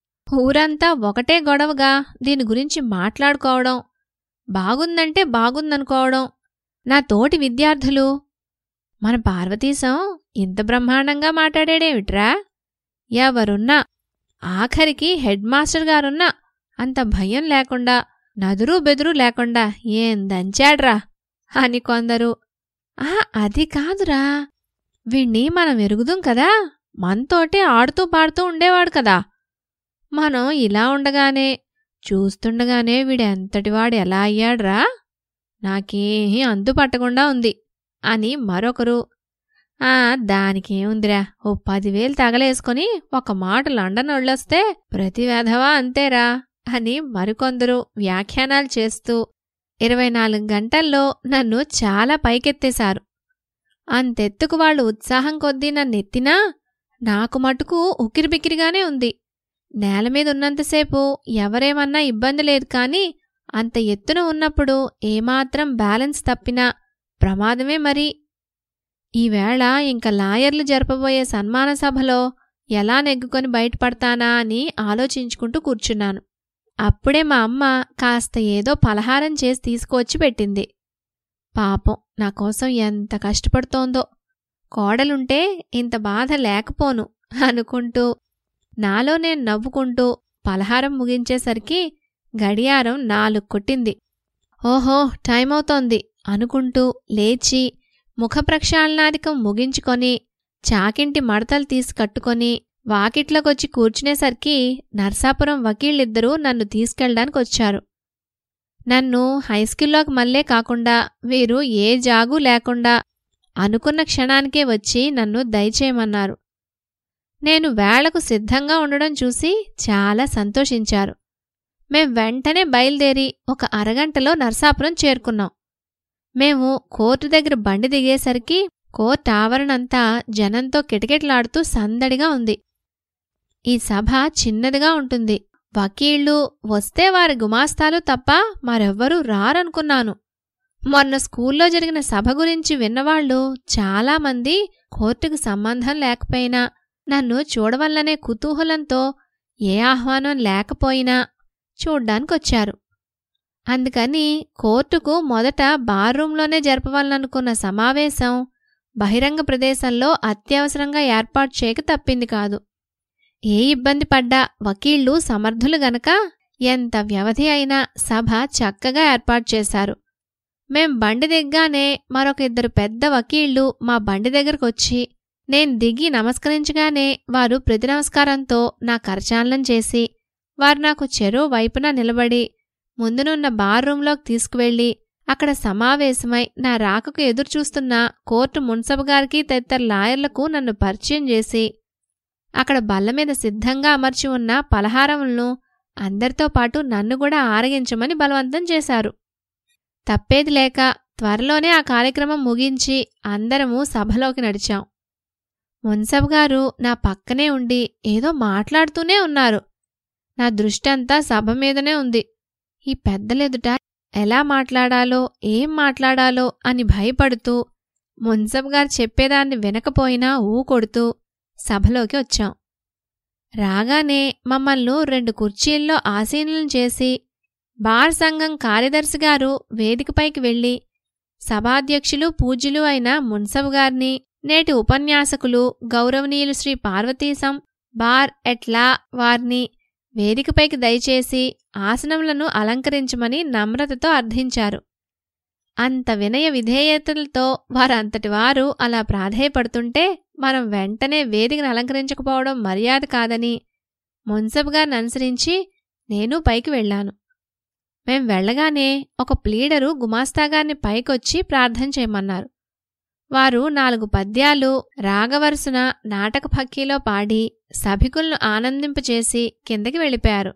ఊరంతా ఒకటే గొడవగా దీని గురించి మాట్లాడుకోవడం బాగుందంటే బాగుందనుకోవడం నా తోటి విద్యార్థులు మన పార్వతీశం ఇంత బ్రహ్మాండంగా మాట్లాడేడేమిట్రా ఎవరున్నా ఆఖరికి హెడ్ మాస్టర్ గారున్నా అంత భయం లేకుండా నదురు బెదురు లేకుండా ఏం దంచాడ్రా అని కొందరు ఆ అది కాదురా వీణ్ణి మనం ఎరుగుదాం కదా మనతోటే ఆడుతూ పాడుతూ ఉండేవాడు కదా మనం ఇలా ఉండగానే చూస్తుండగానే వీడెంతటివాడు ఎలా అయ్యాడ్రా నాకేమీ అంతు పట్టకుండా ఉంది అని మరొకరు ఆ దానికేముందిరా ఓ పదివేలు తగలేసుకొని ఒక మాట లండన్ వెళ్ళొస్తే ప్రతి వెధవా అంతేరా అని మరికొందరు వ్యాఖ్యానాలు చేస్తూ ఇరవై నాలుగు గంటల్లో నన్ను చాలా పైకెత్తేశారు అంతెత్తుకు వాళ్ళు ఉత్సాహం కొద్దీ నన్నెత్తినా నాకు మటుకు ఉక్కిరిబిక్కిరిగానే ఉంది నేల మీద ఉన్నంతసేపు ఎవరేమన్నా ఇబ్బంది లేదు కాని అంత ఎత్తున ఉన్నప్పుడు ఏమాత్రం బ్యాలెన్స్ తప్పినా ప్రమాదమే మరి ఈవేళ ఇంక లాయర్లు జరపబోయే సన్మాన సభలో ఎలా నెగ్గుకొని బయటపడతానా అని ఆలోచించుకుంటూ కూర్చున్నాను అప్పుడే మా అమ్మ కాస్త ఏదో పలహారం చేసి తీసుకువచ్చి పెట్టింది పాపం నా కోసం ఎంత కష్టపడుతోందో కోడలుంటే ఇంత బాధ లేకపోను అనుకుంటూ నాలో నేను నవ్వుకుంటూ పలహారం ముగించేసరికి గడియారం నాలుగు కొట్టింది ఓహో టైం అవుతోంది అనుకుంటూ లేచి ముఖ ప్రక్షాళనాధికం ముగించుకొని చాకింటి మడతలు తీసి కట్టుకొని వాకిట్లోకొచ్చి కూర్చునేసరికి నర్సాపురం వకీళ్ళిద్దరూ నన్ను తీసుకెళ్ళడానికి వచ్చారు నన్ను హైస్కూల్లోకి మళ్ళే కాకుండా వీరు ఏ జాగు లేకుండా అనుకున్న క్షణానికే వచ్చి నన్ను దయచేయమన్నారు నేను వేళకు సిద్ధంగా ఉండడం చూసి చాలా సంతోషించారు మేం వెంటనే బయలుదేరి ఒక అరగంటలో నర్సాపురం చేరుకున్నాం మేము కోర్టు దగ్గర బండి దిగేసరికి కోర్టు ఆవరణంతా జనంతో కిటకిటలాడుతూ సందడిగా ఉంది ఈ సభ చిన్నదిగా ఉంటుంది వకీళ్ళు వస్తే వారి గుమాస్తాలు తప్ప మరెవ్వరూ రారనుకున్నాను మొన్న స్కూల్లో జరిగిన సభ గురించి విన్నవాళ్లు చాలామంది కోర్టుకు సంబంధం లేకపోయినా నన్ను చూడవల్లనే కుతూహలంతో ఏ ఆహ్వానం లేకపోయినా చూడ్డానికొచ్చారు అందుకని కోర్టుకు మొదట బార్రూంలోనే జరపవాలనుకున్న సమావేశం బహిరంగ ప్రదేశంలో అత్యవసరంగా ఏర్పాటు చేయక తప్పింది కాదు ఏ ఇబ్బంది పడ్డా వకీళ్లు సమర్థులు గనక ఎంత వ్యవధి అయినా సభ చక్కగా ఏర్పాటు చేశారు మేం బండి దిగ్గానే మరొక ఇద్దరు పెద్ద వకీళ్లు మా బండి దగ్గరకొచ్చి నేను దిగి నమస్కరించగానే వారు ప్రతి నమస్కారంతో నా కరచాలనం చేసి వారు నాకు చెరో వైపున నిలబడి ముందునున్న బార్ రూంలోకి తీసుకువెళ్ళి అక్కడ సమావేశమై నా రాకకు ఎదురుచూస్తున్న కోర్టు మున్సబు గారికి తదితర లాయర్లకు నన్ను పరిచయం చేసి అక్కడ బల్ల మీద సిద్ధంగా అమర్చి ఉన్న పలహారములను అందరితో పాటు నన్ను కూడా ఆరగించమని బలవంతం చేశారు తప్పేది లేక త్వరలోనే ఆ కార్యక్రమం ముగించి అందరము సభలోకి నడిచాం మున్సబ్ గారు నా పక్కనే ఉండి ఏదో మాట్లాడుతూనే ఉన్నారు నా దృష్టంతా సభ మీదనే ఉంది ఈ పెద్దలెదుట ఎలా మాట్లాడాలో ఏం మాట్లాడాలో అని భయపడుతూ మున్సబ్ గారు చెప్పేదాన్ని వినకపోయినా ఊకొడుతూ సభలోకి వచ్చాం రాగానే మమ్మల్ని రెండు కుర్చీల్లో ఆసీనులను చేసి బార్ సంఘం కార్యదర్శి గారు వేదికపైకి వెళ్లి సభాధ్యక్షులు పూజ్యులు అయిన మున్సబ్ గారిని నేటి ఉపన్యాసకులు గౌరవనీయులు శ్రీ పార్వతీశం బార్ ఎట్లా వారిని వేదికపైకి దయచేసి ఆసనములను అలంకరించమని నమ్రతతో అర్థించారు అంత వినయ విధేయతలతో వారంతటి వారు అలా ప్రాధేయపడుతుంటే మనం వెంటనే వేదికను అలంకరించకపోవడం మర్యాద కాదని మున్సబ్ గారిని అనుసరించి నేను పైకి వెళ్ళాను మేం వెళ్ళగానే ఒక ప్లీడరు గుమాస్తాగారిని పైకొచ్చి ప్రార్థన చేయమన్నారు వారు నాలుగు పద్యాలు రాగవరుసన నాటక పక్కీలో పాడి సభికులను ఆనందింపచేసి కిందకి వెళ్ళిపోయారు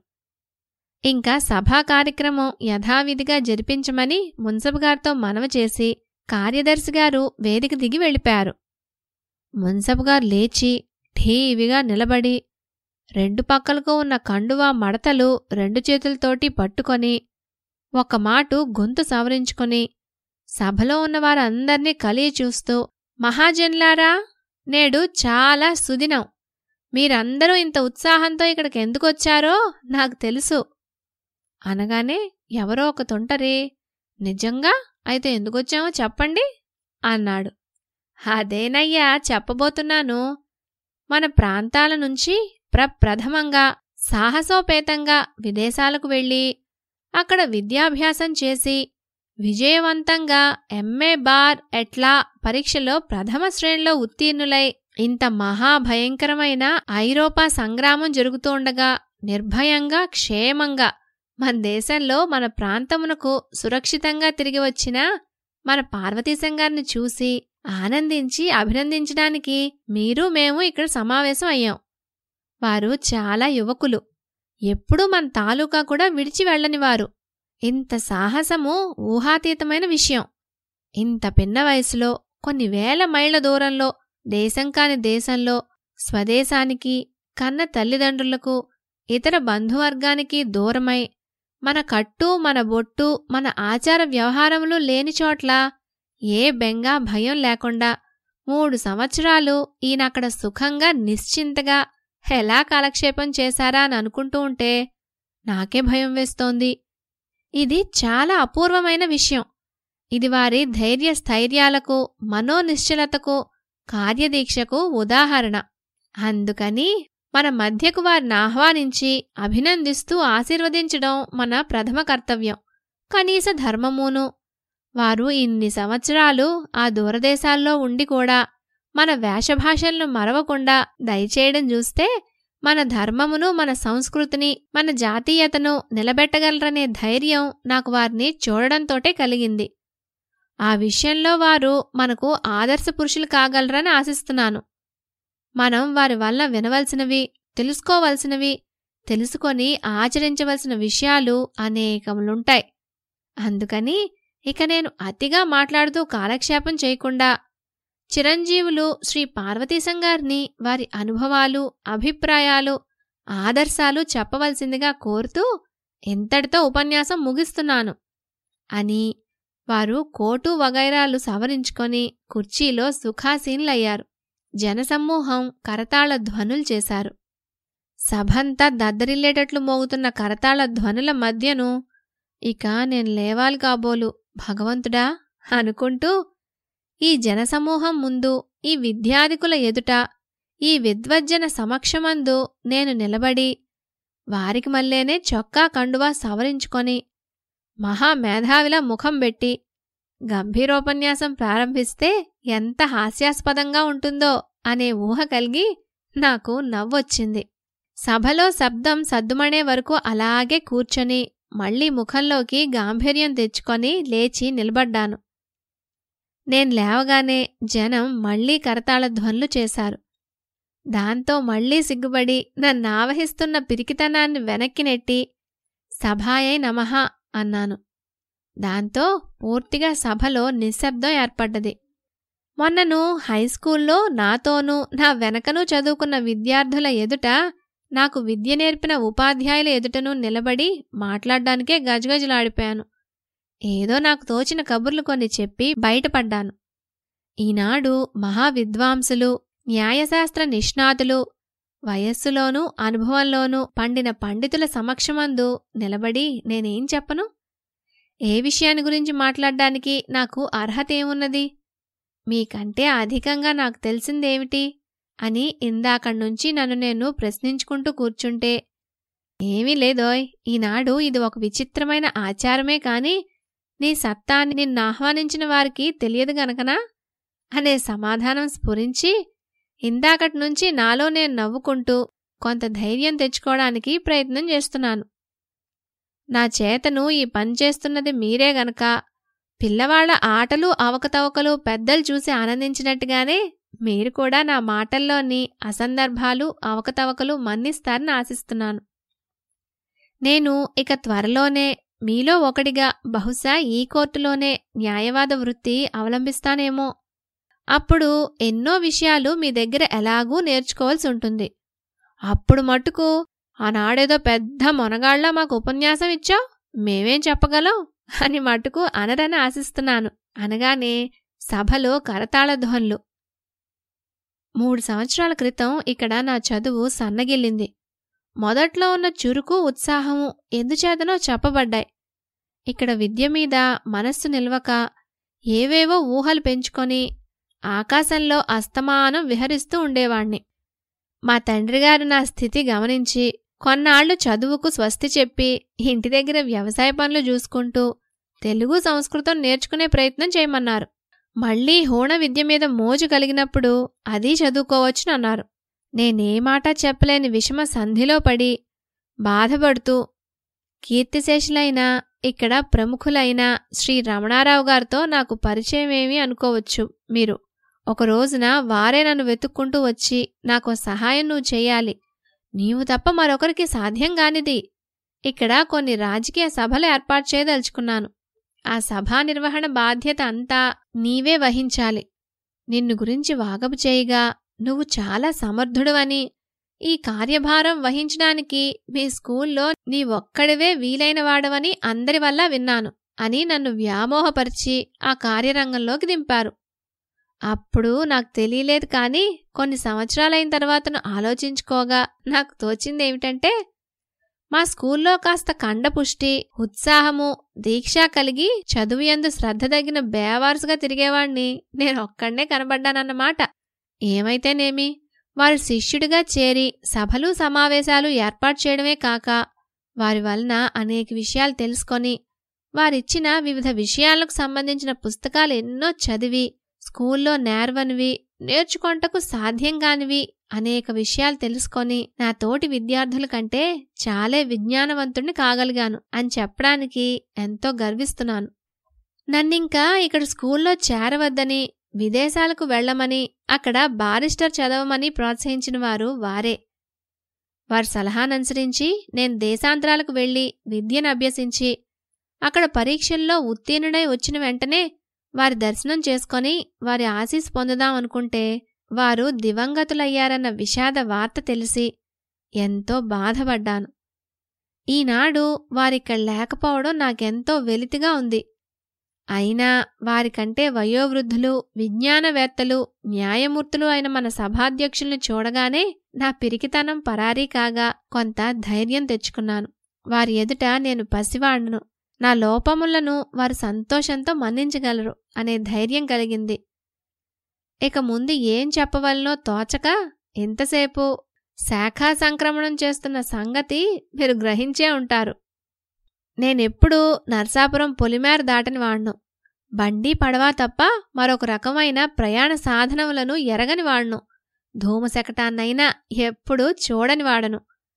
ఇంకా సభా కార్యక్రమం యథావిధిగా జరిపించమని మున్సబు గారితో మనవి చేసి కార్యదర్శి గారు వేదిక దిగి వెళ్ళిపోయారు మున్సబు గారు లేచి ఠీవిగా నిలబడి రెండు పక్కలకు ఉన్న కండువా మడతలు రెండు చేతులతోటి పట్టుకొని ఒక మాటు గొంతు సవరించుకొని సభలో ఉన్న వారందర్నీ కలిగి చూస్తూ మహాజన్లారా నేడు చాలా సుదినం మీరందరూ ఇంత ఉత్సాహంతో ఇక్కడికి ఎందుకొచ్చారో నాకు తెలుసు అనగానే ఎవరో ఒక తొంటరి నిజంగా అయితే ఎందుకొచ్చామో చెప్పండి అన్నాడు అదేనయ్యా చెప్పబోతున్నాను మన ప్రాంతాల నుంచి ప్రప్రథమంగా సాహసోపేతంగా విదేశాలకు వెళ్ళి అక్కడ విద్యాభ్యాసం చేసి విజయవంతంగా ఎంఏ బార్ ఎట్లా పరీక్షలో ప్రథమ శ్రేణిలో ఉత్తీర్ణులై ఇంత మహాభయంకరమైన ఐరోపా సంగ్రామం జరుగుతోండగా నిర్భయంగా క్షేమంగా మన దేశంలో మన ప్రాంతమునకు సురక్షితంగా తిరిగి వచ్చిన మన పార్వతీశం గారిని చూసి ఆనందించి అభినందించడానికి మీరు మేము ఇక్కడ సమావేశం అయ్యాం వారు చాలా యువకులు ఎప్పుడూ మన తాలూకా కూడా విడిచి వెళ్ళనివారు ఇంత సాహసము ఊహాతీతమైన విషయం ఇంత పిన్న వయసులో కొన్ని వేల మైళ్ల దూరంలో దేశం కాని దేశంలో స్వదేశానికి కన్న తల్లిదండ్రులకు ఇతర బంధువర్గానికి దూరమై మన కట్టు మన బొట్టు మన ఆచార వ్యవహారములు లేని చోట్ల ఏ బెంగా భయం లేకుండా మూడు సంవత్సరాలు ఈయనక్కడ సుఖంగా నిశ్చింతగా ఎలా కాలక్షేపం చేశారా అని అనుకుంటూ ఉంటే నాకే భయం వేస్తోంది ఇది చాలా అపూర్వమైన విషయం ఇది వారి ధైర్య స్థైర్యాలకు మనోనిశ్చలతకు కార్యదీక్షకు ఉదాహరణ అందుకని మన మధ్యకు వారిని ఆహ్వానించి అభినందిస్తూ ఆశీర్వదించడం మన ప్రథమ కర్తవ్యం కనీస ధర్మమును వారు ఇన్ని సంవత్సరాలు ఆ దూరదేశాల్లో ఉండి కూడా మన వేషభాషలను మరవకుండా దయచేయడం చూస్తే మన ధర్మమును మన సంస్కృతిని మన జాతీయతను నిలబెట్టగలరనే ధైర్యం నాకు వారిని చూడడంతోటే కలిగింది ఆ విషయంలో వారు మనకు ఆదర్శ పురుషులు కాగలరని ఆశిస్తున్నాను మనం వారి వల్ల వినవలసినవి తెలుసుకోవలసినవి తెలుసుకొని ఆచరించవలసిన విషయాలు అనేకములుంటాయి అందుకని ఇక నేను అతిగా మాట్లాడుతూ కాలక్షేపం చేయకుండా చిరంజీవులు శ్రీ పార్వతీశం గారిని వారి అనుభవాలు అభిప్రాయాలు ఆదర్శాలు చెప్పవలసిందిగా కోరుతూ ఎంతటితో ఉపన్యాసం ముగిస్తున్నాను అని వారు కోటు వగైరాలు సవరించుకొని కుర్చీలో సుఖాసీనులయ్యారు జనసమూహం కరతాళ ధ్వనులు చేశారు సభంతా దద్దరిల్లేటట్లు మోగుతున్న కరతాళ ధ్వనుల మధ్యను ఇక నేను లేవాలి కాబోలు భగవంతుడా అనుకుంటూ ఈ జనసమూహం ముందు ఈ విద్యాధికుల ఎదుట ఈ విద్వజ్జన సమక్షమందు నేను నిలబడి వారికి మల్లేనే చొక్కా కండువా సవరించుకొని మహామేధావిలా ముఖం పెట్టి గంభీరోపన్యాసం ప్రారంభిస్తే ఎంత హాస్యాస్పదంగా ఉంటుందో అనే ఊహ కలిగి నాకు నవ్వొచ్చింది సభలో శబ్దం సద్దుమణే వరకు అలాగే కూర్చొని మళ్ళీ ముఖంలోకి గాంభీర్యం తెచ్చుకొని లేచి నిలబడ్డాను నేను లేవగానే జనం మళ్లీ కరతాళ ధ్వనులు చేశారు దాంతో మళ్లీ సిగ్గుబడి నన్ను ఆవహిస్తున్న పిరికితనాన్ని వెనక్కి నెట్టి సభాయై నమః అన్నాను దాంతో పూర్తిగా సభలో నిశ్శబ్దం ఏర్పడ్డది మొన్నను హైస్కూల్లో నాతోనూ నా వెనకనూ చదువుకున్న విద్యార్థుల ఎదుట నాకు విద్య నేర్పిన ఉపాధ్యాయుల ఎదుటను నిలబడి మాట్లాడ్డానికే గజగజలాడిపోయాను ఏదో నాకు తోచిన కబుర్లు కొన్ని చెప్పి బయటపడ్డాను ఈనాడు మహావిద్వాంసులు న్యాయశాస్త్ర నిష్ణాతులు వయస్సులోనూ అనుభవంలోనూ పండిన పండితుల సమక్షమందు నిలబడి నేనేం చెప్పను ఏ విషయాన్ని గురించి మాట్లాడ్డానికి నాకు అర్హత ఏమున్నది మీకంటే అధికంగా నాకు తెలిసిందేమిటి అని ఇందాకడ్నుంచి నన్ను నేను ప్రశ్నించుకుంటూ కూర్చుంటే ఏమీ లేదోయ్ ఈనాడు ఇది ఒక విచిత్రమైన ఆచారమే కాని నీ సత్తాన్ని నిన్ను ఆహ్వానించిన వారికి తెలియదు గనకనా అనే సమాధానం స్ఫురించి ఇందాకటి నుంచి నాలో నేను నవ్వుకుంటూ కొంత ధైర్యం తెచ్చుకోవడానికి ప్రయత్నం చేస్తున్నాను నా చేతను ఈ పని చేస్తున్నది మీరే గనక పిల్లవాళ్ల ఆటలు అవకతవకలు పెద్దలు చూసి ఆనందించినట్టుగానే మీరు కూడా నా మాటల్లోని అసందర్భాలు అవకతవకలు మన్నిస్తారని ఆశిస్తున్నాను నేను ఇక త్వరలోనే మీలో ఒకడిగా బహుశా ఈ కోర్టులోనే న్యాయవాద వృత్తి అవలంబిస్తానేమో అప్పుడు ఎన్నో విషయాలు మీ దగ్గర ఎలాగూ నేర్చుకోవాల్సి ఉంటుంది అప్పుడు మటుకు ఆనాడేదో పెద్ద మొనగాళ్లా మాకు ఉపన్యాసం ఇచ్చావు మేమేం చెప్పగలం అని మటుకు అనరని ఆశిస్తున్నాను అనగానే సభలో కరతాళ ధ్వనులు మూడు సంవత్సరాల క్రితం ఇక్కడ నా చదువు సన్నగిల్లింది మొదట్లో ఉన్న చురుకు ఉత్సాహము ఎందుచేతనో చెప్పబడ్డాయి ఇక్కడ విద్య మీద మనస్సు నిల్వక ఏవేవో ఊహలు పెంచుకొని ఆకాశంలో అస్తమానం విహరిస్తూ ఉండేవాణ్ణి మా తండ్రిగారు నా స్థితి గమనించి కొన్నాళ్లు చదువుకు స్వస్తి చెప్పి ఇంటి దగ్గర వ్యవసాయ పనులు చూసుకుంటూ తెలుగు సంస్కృతం నేర్చుకునే ప్రయత్నం చేయమన్నారు మళ్లీ హోణ విద్య మీద మోజు కలిగినప్పుడు అది చదువుకోవచ్చునన్నారు నేనే మాట చెప్పలేని విషమ సంధిలో పడి బాధపడుతూ కీర్తిశేషులైన ఇక్కడ ప్రముఖులైన శ్రీ రమణారావు గారితో నాకు పరిచయమేమి అనుకోవచ్చు మీరు ఒక రోజున వారే నన్ను వెతుక్కుంటూ వచ్చి నాకు సహాయం నువ్వు చెయ్యాలి నీవు తప్ప మరొకరికి సాధ్యం కానిది ఇక్కడ కొన్ని రాజకీయ సభలు ఏర్పాటు చేయదలుచుకున్నాను ఆ సభా నిర్వహణ బాధ్యత అంతా నీవే వహించాలి నిన్ను గురించి వాగపు చేయగా నువ్వు చాలా సమర్థుడువని ఈ కార్యభారం వహించడానికి మీ స్కూల్లో నీ ఒక్కడివే వీలైన వాడవని అందరి వల్ల విన్నాను అని నన్ను వ్యామోహపరిచి ఆ కార్యరంగంలోకి దింపారు అప్పుడు నాకు తెలియలేదు కానీ కొన్ని సంవత్సరాలైన తర్వాతను ఆలోచించుకోగా నాకు తోచిందేమిటంటే మా స్కూల్లో కాస్త కండపుష్టి ఉత్సాహము దీక్ష కలిగి చదువు ఎందు శ్రద్ధ తగిన బేవారసుగా తిరిగేవాణ్ణి నేను ఒక్కడే కనబడ్డానన్నమాట ఏమైతేనేమి వారి శిష్యుడిగా చేరి సభలు సమావేశాలు ఏర్పాటు చేయడమే కాక వారి వలన అనేక విషయాలు తెలుసుకొని వారిచ్చిన వివిధ విషయాలకు సంబంధించిన పుస్తకాలు ఎన్నో చదివి స్కూల్లో నేర్వనివి నేర్చుకొంటకు సాధ్యం కానివి అనేక విషయాలు తెలుసుకొని నా తోటి విద్యార్థుల కంటే చాలే విజ్ఞానవంతుణ్ణి కాగలిగాను అని చెప్పడానికి ఎంతో గర్విస్తున్నాను నన్నింకా ఇక్కడ స్కూల్లో చేరవద్దని విదేశాలకు వెళ్లమని అక్కడ బారిస్టర్ చదవమని ప్రోత్సహించిన వారు వారే వారి సలహాననుసరించి నేను దేశాంతరాలకు వెళ్లి విద్యను అభ్యసించి అక్కడ పరీక్షల్లో ఉత్తీర్ణుడై వచ్చిన వెంటనే వారి దర్శనం చేసుకొని వారి ఆశీస్ పొందుదాం అనుకుంటే వారు దివంగతులయ్యారన్న విషాద వార్త తెలిసి ఎంతో బాధపడ్డాను ఈనాడు వారిక్కడ లేకపోవడం నాకెంతో వెలితిగా ఉంది అయినా వారికంటే వయోవృద్ధులు విజ్ఞానవేత్తలు న్యాయమూర్తులు అయిన మన సభాధ్యక్షుల్ని చూడగానే నా పిరికితనం పరారీ కాగా కొంత ధైర్యం తెచ్చుకున్నాను వారి ఎదుట నేను పసివాణ్ణను నా లోపములను వారు సంతోషంతో మన్నించగలరు అనే ధైర్యం కలిగింది ఇక ముందు ఏం చెప్పవలనో తోచక ఎంతసేపు శాఖా సంక్రమణం చేస్తున్న సంగతి మీరు గ్రహించే ఉంటారు నేనెప్పుడూ నర్సాపురం పొలిమేర దాటని వాణ్ణు బండి పడవా తప్ప మరొక రకమైన ప్రయాణ సాధనములను ఎరగని వాణ్ణు ధూమశకటాన్నైనా ఎప్పుడూ చూడని వాడను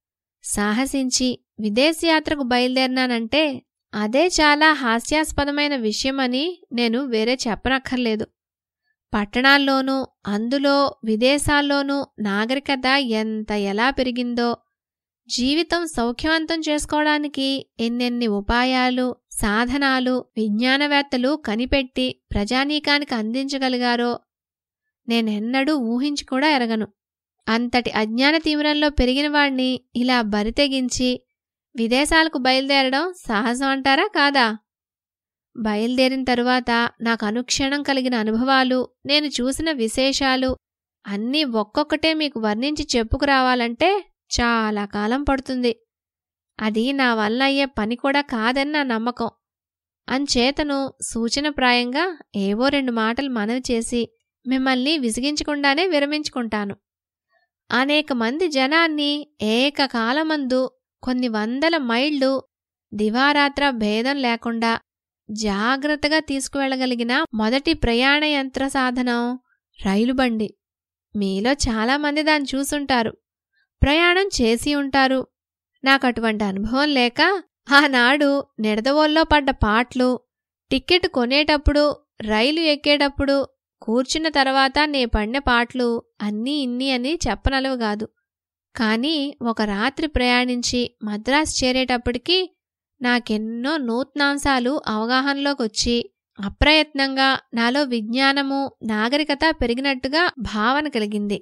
సాహసించి విదేశయాత్రకు బయలుదేరినానంటే అదే చాలా హాస్యాస్పదమైన విషయమని నేను వేరే చెప్పనక్కర్లేదు పట్టణాల్లోనూ అందులో విదేశాల్లోనూ నాగరికత ఎంత ఎలా పెరిగిందో జీవితం సౌఖ్యవంతం చేసుకోవడానికి ఎన్నెన్ని ఉపాయాలు సాధనాలు విజ్ఞానవేత్తలు కనిపెట్టి ప్రజానీకానికి అందించగలిగారో నేనెన్నడూ ఊహించి కూడా ఎరగను అంతటి అజ్ఞాన తీవ్రంలో పెరిగిన వాణ్ణి ఇలా బరితెగించి విదేశాలకు బయలుదేరడం సాహసం అంటారా కాదా బయలుదేరిన తరువాత నాకు అనుక్షణం కలిగిన అనుభవాలు నేను చూసిన విశేషాలు అన్నీ ఒక్కొక్కటే మీకు వర్ణించి చెప్పుకురావాలంటే చాలా కాలం పడుతుంది అది నా వల్ల అయ్యే పని కూడా కాదని నా నమ్మకం అంచేతను సూచనప్రాయంగా ఏవో రెండు మాటలు మనవి చేసి మిమ్మల్ని విసిగించకుండానే విరమించుకుంటాను అనేక మంది జనాన్ని ఏకకాలమందు కొన్ని వందల మైళ్ళు దివారాత్ర భేదం లేకుండా జాగ్రత్తగా తీసుకువెళ్ళగలిగిన మొదటి ప్రయాణ యంత్ర సాధనం రైలు బండి మీలో చాలామంది దాన్ని చూసుంటారు ప్రయాణం చేసి ఉంటారు నాకు అటువంటి అనుభవం లేక ఆనాడు నిడదవోల్లో పడ్డ పాటలు టిక్కెట్ కొనేటప్పుడు రైలు ఎక్కేటప్పుడు కూర్చున్న తర్వాత నే పడిన పాటలు అన్నీ ఇన్ని అని చెప్పనలవు కాదు కానీ ఒక రాత్రి ప్రయాణించి మద్రాసు చేరేటప్పటికి నాకెన్నో నూతనాంశాలు అవగాహనలోకి వచ్చి అప్రయత్నంగా నాలో విజ్ఞానము నాగరికత పెరిగినట్టుగా భావన కలిగింది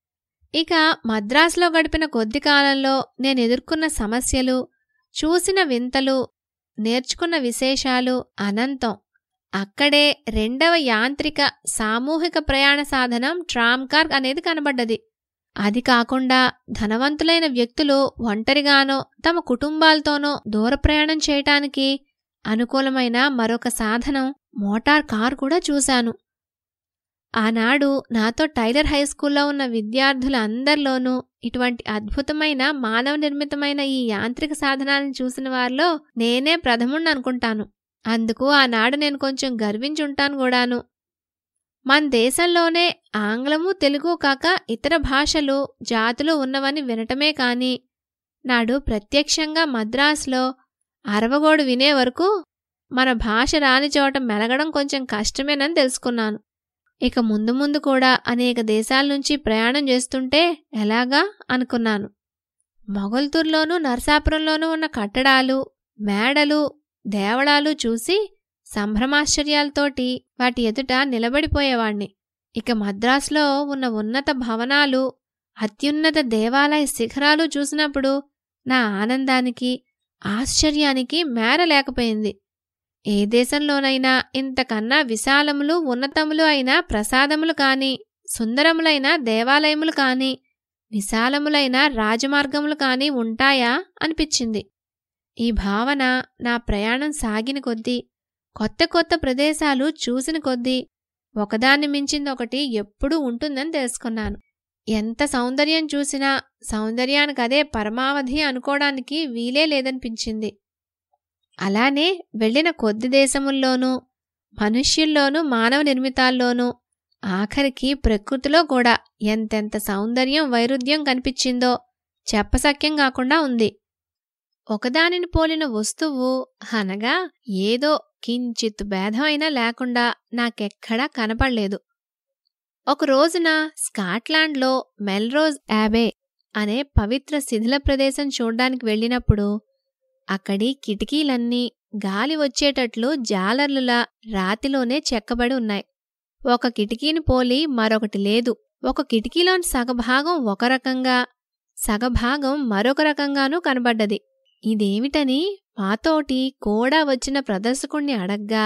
ఇక మద్రాసులో గడిపిన కొద్ది కాలంలో నేను ఎదుర్కొన్న సమస్యలు చూసిన వింతలు నేర్చుకున్న విశేషాలు అనంతం అక్కడే రెండవ యాంత్రిక సామూహిక ప్రయాణ సాధనం ట్రామ్కార్ అనేది కనబడ్డది అది కాకుండా ధనవంతులైన వ్యక్తులు ఒంటరిగానో తమ కుటుంబాలతోనో దూర ప్రయాణం చేయటానికి అనుకూలమైన మరొక సాధనం మోటార్ కార్ కూడా చూశాను ఆనాడు నాతో టైలర్ హై స్కూల్లో ఉన్న విద్యార్థులందరిలోనూ ఇటువంటి అద్భుతమైన మానవ నిర్మితమైన ఈ యాంత్రిక సాధనాలను చూసిన వారిలో నేనే ప్రథముణ్ణి అనుకుంటాను అందుకు ఆనాడు నేను కొంచెం గర్వించుంటాను కూడాను మన దేశంలోనే ఆంగ్లము తెలుగు కాక ఇతర భాషలు జాతులు ఉన్నవని వినటమే కాని నాడు ప్రత్యక్షంగా మద్రాసులో అరవగోడు వినే వరకు మన భాష రాని చోట మెలగడం కొంచెం కష్టమేనని తెలుసుకున్నాను ఇక ముందు ముందు కూడా అనేక దేశాల నుంచి ప్రయాణం చేస్తుంటే ఎలాగా అనుకున్నాను మొగల్తూర్లోనూ నరసాపురంలోనూ ఉన్న కట్టడాలు మేడలు దేవళాలు చూసి సంభ్రమాశ్చర్యాలతోటి వాటి ఎదుట నిలబడిపోయేవాణ్ణి ఇక మద్రాసులో ఉన్న ఉన్నత భవనాలు అత్యున్నత దేవాలయ శిఖరాలు చూసినప్పుడు నా ఆనందానికి ఆశ్చర్యానికి మేర లేకపోయింది ఏ దేశంలోనైనా ఇంతకన్నా విశాలములు ఉన్నతములు అయిన ప్రసాదములు కాని సుందరములైన దేవాలయములు కాని విశాలములైన రాజమార్గములు కాని ఉంటాయా అనిపించింది ఈ భావన నా ప్రయాణం సాగిన కొద్దీ కొత్త కొత్త ప్రదేశాలు చూసిన కొద్దీ ఒకదాన్ని మించింది ఒకటి ఎప్పుడూ ఉంటుందని తెలుసుకున్నాను ఎంత సౌందర్యం చూసినా సౌందర్యానికి అదే పరమావధి అనుకోవడానికి వీలే లేదనిపించింది అలానే వెళ్ళిన కొద్ది దేశముల్లోనూ మనుష్యుల్లోనూ మానవ నిర్మితాల్లోనూ ఆఖరికి ప్రకృతిలో కూడా ఎంతెంత సౌందర్యం వైరుధ్యం కనిపించిందో చెప్పసక్యం కాకుండా ఉంది ఒకదానిని పోలిన వస్తువు అనగా ఏదో కించిత్ భేదం అయినా లేకుండా నాకెక్కడా కనపడలేదు ఒక రోజున స్కాట్లాండ్లో మెల్రోజ్ యాబే అనే పవిత్ర శిథిల ప్రదేశం చూడ్డానికి వెళ్ళినప్పుడు అక్కడి కిటికీలన్నీ గాలి వచ్చేటట్లు జాలర్లులా రాతిలోనే చెక్కబడి ఉన్నాయి ఒక కిటికీని పోలి మరొకటి లేదు ఒక కిటికీలోని సగభాగం ఒక రకంగా సగభాగం మరొక రకంగానూ కనబడ్డది ఇదేమిటని మాతోటి కూడా వచ్చిన ప్రదర్శకుణ్ణి అడగ్గా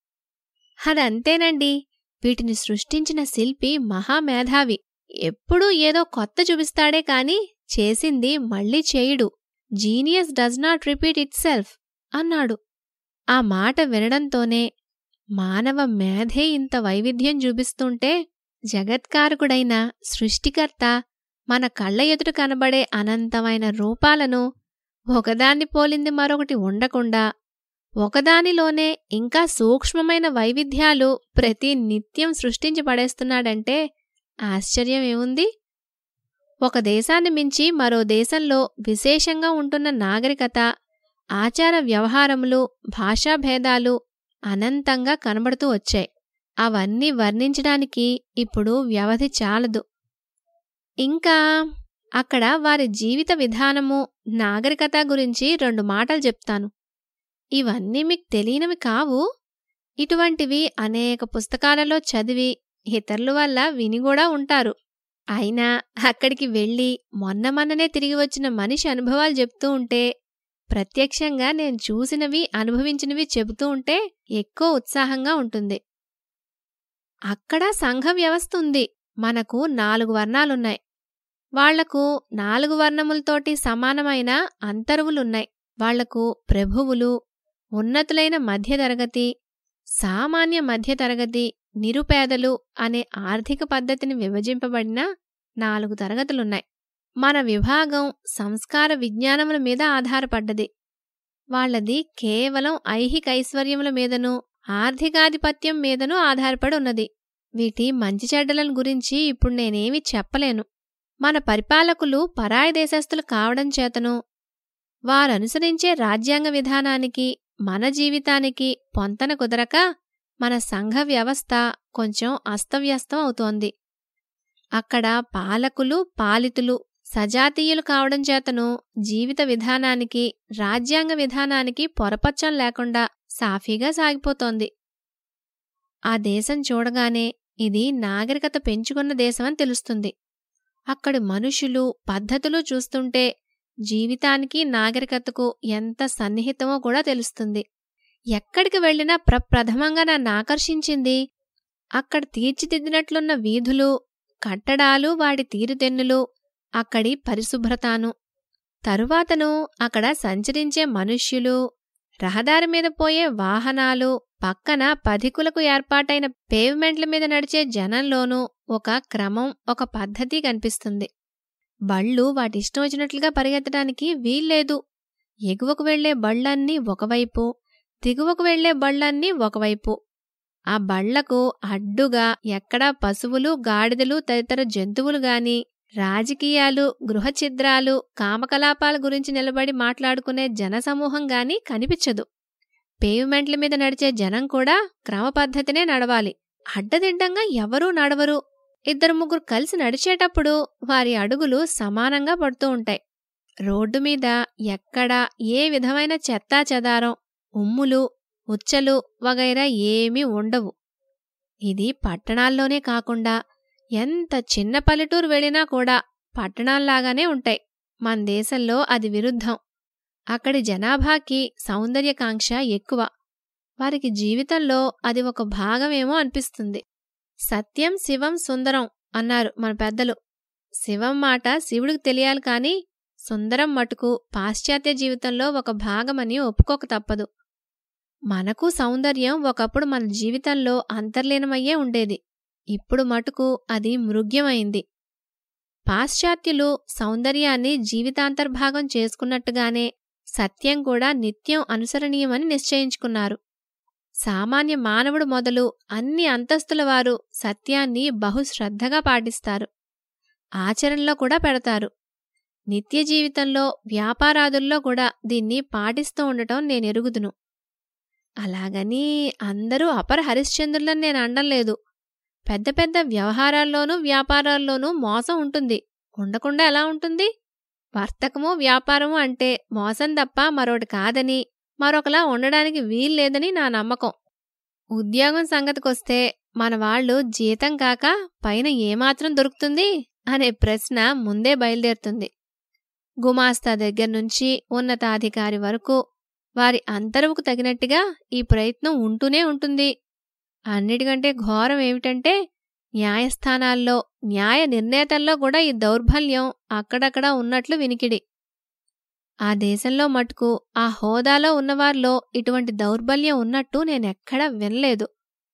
అదంతేనండి వీటిని సృష్టించిన శిల్పి మహామేధావి ఎప్పుడూ ఏదో కొత్త చూపిస్తాడే కాని చేసింది మళ్ళీ చేయుడు genius does not repeat itself అన్నాడు ఆ మాట వినడంతోనే మానవ మేధే ఇంత వైవిధ్యం చూపిస్తుంటే జగత్కారకుడైన సృష్టికర్త మన కళ్ళ ఎదుట కనబడే అనంతమైన రూపాలను ఒకదాన్ని పోలింది మరొకటి ఉండకుండా ఒకదానిలోనే ఇంకా సూక్ష్మమైన వైవిధ్యాలు ప్రతి నిత్యం సృష్టించి పడేస్తున్నాడంటే ఆశ్చర్యం ఏముంది ఒక దేశాన్ని మించి మరో దేశంలో విశేషంగా ఉంటున్న నాగరికత ఆచార వ్యవహారములు భాషాభేదాలు అనంతంగా కనబడుతూ వచ్చాయి అవన్నీ వర్ణించడానికి ఇప్పుడు వ్యవధి చాలదు ఇంకా అక్కడ వారి జీవిత విధానము నాగరికత గురించి రెండు మాటలు చెప్తాను ఇవన్నీ మీకు తెలియనివి కావు ఇటువంటివి అనేక పుస్తకాలలో చదివి ఇతరుల వల్ల విని కూడా ఉంటారు అయినా అక్కడికి వెళ్ళి మొన్న మొన్ననే తిరిగి వచ్చిన మనిషి అనుభవాలు చెప్తూ ఉంటే ప్రత్యక్షంగా నేను చూసినవి అనుభవించినవి చెబుతూ ఉంటే ఎక్కువ ఉత్సాహంగా ఉంటుంది అక్కడ సంఘ వ్యవస్థ ఉంది మనకు నాలుగు వర్ణాలున్నాయి వాళ్లకు నాలుగు వర్ణములతోటి సమానమైన అంతరువులున్నాయి వాళ్లకు ప్రభువులు ఉన్నతులైన మధ్యతరగతి సామాన్య మధ్యతరగతి నిరుపేదలు అనే ఆర్థిక పద్ధతిని విభజింపబడిన నాలుగు తరగతులున్నాయి మన విభాగం సంస్కార విజ్ఞానముల మీద ఆధారపడ్డది వాళ్లది కేవలం ఐహిక ఐశ్వర్యముల మీదనూ ఆర్థికాధిపత్యం మీదనూ ఆధారపడి ఉన్నది వీటి మంచి చెడ్డలను గురించి ఇప్పుడు నేనేమీ చెప్పలేను మన పరిపాలకులు పరాయి దేశస్థులు కావడం చేతను వారనుసరించే రాజ్యాంగ విధానానికి మన జీవితానికి పొంతన కుదరక మన సంఘ వ్యవస్థ కొంచెం అస్తవ్యస్తం అవుతోంది అక్కడ పాలకులు పాలితులు సజాతీయులు కావడం చేతను జీవిత విధానానికి రాజ్యాంగ విధానానికి పొరపచ్చం లేకుండా సాఫీగా సాగిపోతోంది ఆ దేశం చూడగానే ఇది నాగరికత పెంచుకున్న దేశమని తెలుస్తుంది అక్కడి మనుషులు పద్ధతులు చూస్తుంటే జీవితానికి నాగరికతకు ఎంత సన్నిహితమో కూడా తెలుస్తుంది ఎక్కడికి వెళ్ళినా ప్రప్రథమంగా నన్ను ఆకర్షించింది అక్కడ తీర్చిదిద్దినట్లున్న వీధులు కట్టడాలు వాడి తీరుతెన్నులు అక్కడి పరిశుభ్రతాను తరువాతను అక్కడ సంచరించే మనుష్యులు రహదారి మీద పోయే వాహనాలు పక్కన పధికులకు ఏర్పాటైన పేవ్మెంట్ల మీద నడిచే జనంలోనూ ఒక క్రమం ఒక పద్ధతి కనిపిస్తుంది బళ్ళు వాటిష్టం వచ్చినట్లుగా పరిగెత్తడానికి వీల్లేదు ఎగువకు వెళ్లే బళ్ళన్నీ ఒకవైపు దిగువకు వెళ్లే బళ్ళన్నీ ఒకవైపు ఆ బళ్లకు అడ్డుగా ఎక్కడా పశువులు గాడిదలు తదితర జంతువులు గాని రాజకీయాలు గృహఛిద్రాలు కామకలాపాల గురించి నిలబడి మాట్లాడుకునే జనసమూహం గాని కనిపించదు పేవ్మెంట్ల మీద నడిచే జనం కూడా క్రమపద్ధతినే నడవాలి అడ్డదిడ్డంగా ఎవరూ నడవరు ఇద్దరు ముగ్గురు కలిసి నడిచేటప్పుడు వారి అడుగులు సమానంగా పడుతూ ఉంటాయి రోడ్డు మీద ఎక్కడా ఏ విధమైన చెత్తా చెదారం ఉమ్ములు ఉచ్చలు వగైరా ఏమీ ఉండవు ఇది పట్టణాల్లోనే కాకుండా ఎంత చిన్న పల్లెటూరు వెళ్ళినా కూడా పట్టణాల్లాగానే ఉంటాయి మన దేశంలో అది విరుద్ధం అక్కడి జనాభాకి సౌందర్యకాంక్ష ఎక్కువ వారికి జీవితంలో అది ఒక భాగమేమో అనిపిస్తుంది సత్యం శివం సుందరం అన్నారు మన పెద్దలు శివం మాట శివుడికి తెలియాలి కాని సుందరం మటుకు పాశ్చాత్య జీవితంలో ఒక భాగమని ఒప్పుకోక తప్పదు మనకు సౌందర్యం ఒకప్పుడు మన జీవితంలో అంతర్లీనమయ్యే ఉండేది ఇప్పుడు మటుకు అది మృగ్యమైంది పాశ్చాత్యులు సౌందర్యాన్ని జీవితాంతర్భాగం చేసుకున్నట్టుగానే సత్యం కూడా నిత్యం అనుసరణీయమని నిశ్చయించుకున్నారు సామాన్య మానవుడు మొదలు అన్ని అంతస్తుల వారు సత్యాన్ని బహుశ్రద్ధగా పాటిస్తారు ఆచరణలో కూడా పెడతారు నిత్య జీవితంలో వ్యాపారాదుల్లో కూడా దీన్ని పాటిస్తూ ఉండటం నేను ఎరుగుదును అలాగని అందరూ అపర హరిశ్చంద్రులని నేను అండం లేదు పెద్ద పెద్ద వ్యవహారాల్లోనూ వ్యాపారాల్లోనూ మోసం ఉంటుంది ఉండకుండా ఎలా ఉంటుంది వర్తకము వ్యాపారము అంటే మోసం తప్ప మరొకటి కాదని మరొకలా ఉండడానికి వీల్లేదని నా నమ్మకం ఉద్యోగం సంగతికొస్తే మన వాళ్ళు జీతం కాక పైన ఏమాత్రం దొరుకుతుంది అనే ప్రశ్న ముందే బయలుదేరుతుంది గుమాస్తా దగ్గర నుంచి ఉన్నతాధికారి వరకు వారి అంతరువుకు తగినట్టుగా ఈ ప్రయత్నం ఉంటూనే ఉంటుంది అన్నిటికంటే ఘోరం ఏమిటంటే న్యాయస్థానాల్లో న్యాయ నిర్ణేతల్లో కూడా ఈ దౌర్బల్యం అక్కడక్కడ ఉన్నట్లు వినికిడి ఆ దేశంలో మటుకు ఆ హోదాలో ఉన్నవారిలో ఇటువంటి దౌర్బల్యం ఉన్నట్టు నేనెక్కడా వినలేదు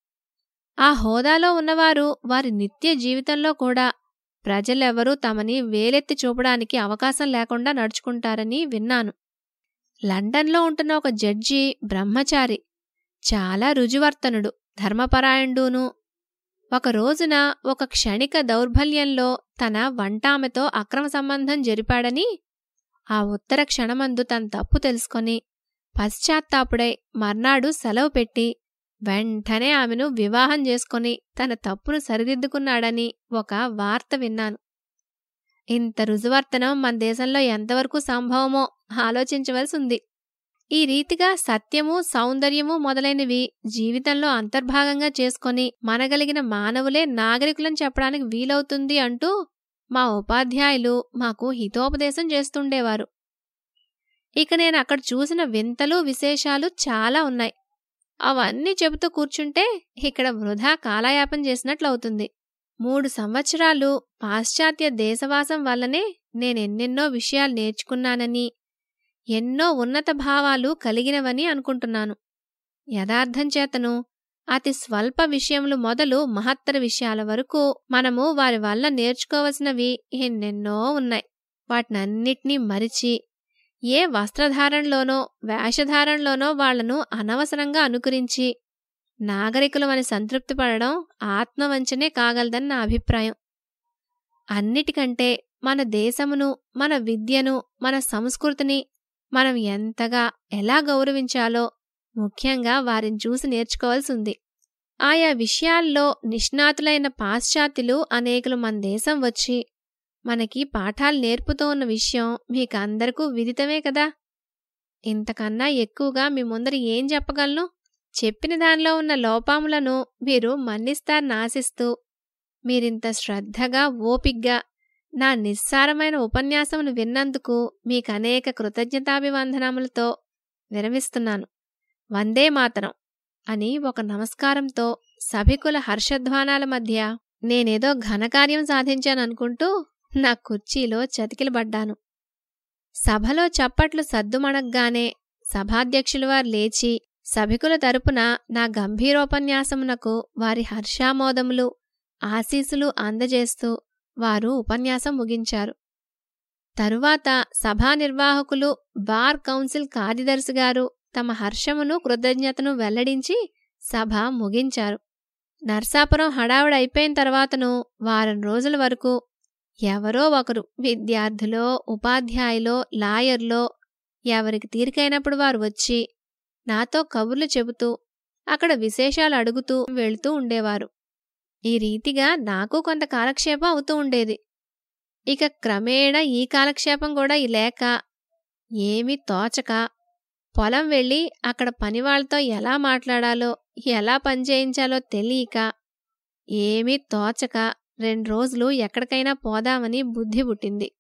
ఆ హోదాలో ఉన్నవారు వారి నిత్య జీవితంలో కూడా ప్రజలెవరూ తమని వేలెత్తి చూపడానికి అవకాశం లేకుండా నడుచుకుంటారని విన్నాను లండన్లో ఉంటున్న ఒక జడ్జి బ్రహ్మచారి చాలా రుజువర్తనుడు ధర్మపరాయణుడును ఒక రోజున ఒక క్షణిక దౌర్బల్యంలో తన వంటామెతో అక్రమ సంబంధం జరిపాడని ఆ ఉత్తర క్షణమందు తన తప్పు తెలుసుకొని పశ్చాత్తాపుడై మర్నాడు సెలవు పెట్టి వెంటనే ఆమెను వివాహం చేసుకొని తన తప్పును సరిదిద్దుకున్నాడని ఒక వార్త విన్నాను ఇంత రుజువర్తనం మన దేశంలో ఎంతవరకు సంభవమో ఆలోచించవలసి ఉంది ఈ రీతిగా సత్యము సౌందర్యము మొదలైనవి జీవితంలో అంతర్భాగంగా చేసుకొని మనగలిగిన మానవులే నాగరికులని చెప్పడానికి వీలవుతుంది అంటూ మా ఉపాధ్యాయులు మాకు హితోపదేశం చేస్తుండేవారు ఇక నేను అక్కడ చూసిన వింతలు విశేషాలు చాలా ఉన్నాయి అవన్నీ చెబుతూ కూర్చుంటే ఇక్కడ వృధా కాలయాపన చేసినట్లవుతుంది మూడు సంవత్సరాలు పాశ్చాత్య దేశవాసం వల్లనే నేనెన్నెన్నో విషయాలు నేర్చుకున్నానని ఎన్నో ఉన్నత భావాలు కలిగినవని అనుకుంటున్నాను యథార్థం చేతను అతి స్వల్ప విషయములు మొదలు మహత్తర విషయాల వరకు మనము వారి వల్ల నేర్చుకోవలసినవి ఎన్నెన్నో ఉన్నాయి వాటినన్నిటినీ మరిచి ఏ వస్త్రధారణలోనో వేషధారణలోనో వాళ్లను అనవసరంగా అనుకరించి నాగరికులమని సంతృప్తి పడడం ఆత్మవంచనే కాగలదని నా అభిప్రాయం అన్నిటికంటే మన దేశమును మన విద్యను మన సంస్కృతిని మనం ఎంతగా ఎలా గౌరవించాలో ముఖ్యంగా వారిని చూసి నేర్చుకోవాల్సి ఉంది ఆయా విషయాల్లో నిష్ణాతులైన పాశ్చాత్యులు అనేకులు మన దేశం వచ్చి మనకి పాఠాలు నేర్పుతూ ఉన్న విషయం మీకందరికీ విదితమే కదా ఇంతకన్నా ఎక్కువగా మీ ముందర ఏం చెప్పగలను చెప్పిన దానిలో ఉన్న లోపాములను మీరు మన్నిస్తారని ఆశిస్తూ మీరింత శ్రద్ధగా ఓపిగ్గా నా నిస్సారమైన ఉపన్యాసమును విన్నందుకు మీకనేక కృతజ్ఞతాభివందనములతో విరమిస్తున్నాను వందే మాతరం అని ఒక నమస్కారంతో సభికుల హర్షధ్వానాల మధ్య నేనేదో ఘనకార్యం సాధించాననుకుంటూ నా కుర్చీలో చతికిలబడ్డాను సభలో చప్పట్లు సద్దుమణగ్గానే సభాధ్యక్షులు వారు లేచి సభికుల తరపున నా గంభీరోపన్యాసమునకు వారి హర్షామోదములు ఆశీసులు అందజేస్తూ వారు ఉపన్యాసం ముగించారు తరువాత సభా నిర్వాహకులు బార్ కౌన్సిల్ కార్యదర్శి గారు తమ హర్షమును కృతజ్ఞతను వెల్లడించి సభ ముగించారు నర్సాపురం హడావుడి అయిపోయిన తర్వాతను వారం రోజుల వరకు ఎవరో ఒకరు విద్యార్థులో ఉపాధ్యాయులో లాయర్లో ఎవరికి తీరికైనప్పుడు వారు వచ్చి నాతో కబుర్లు చెబుతూ అక్కడ విశేషాలు అడుగుతూ వెళుతూ ఉండేవారు ఈ రీతిగా నాకు కొంత కాలక్షేపం అవుతూ ఉండేది ఇక క్రమేణా ఈ కాలక్షేపం కూడా ఈ లేక ఏమీ తోచక పొలం వెళ్ళి అక్కడ పనివాళ్లతో ఎలా మాట్లాడాలో ఎలా పనిచేయించాలో తెలియక ఏమీ తోచక రెండు రోజులు ఎక్కడికైనా పోదామని బుద్ధి పుట్టింది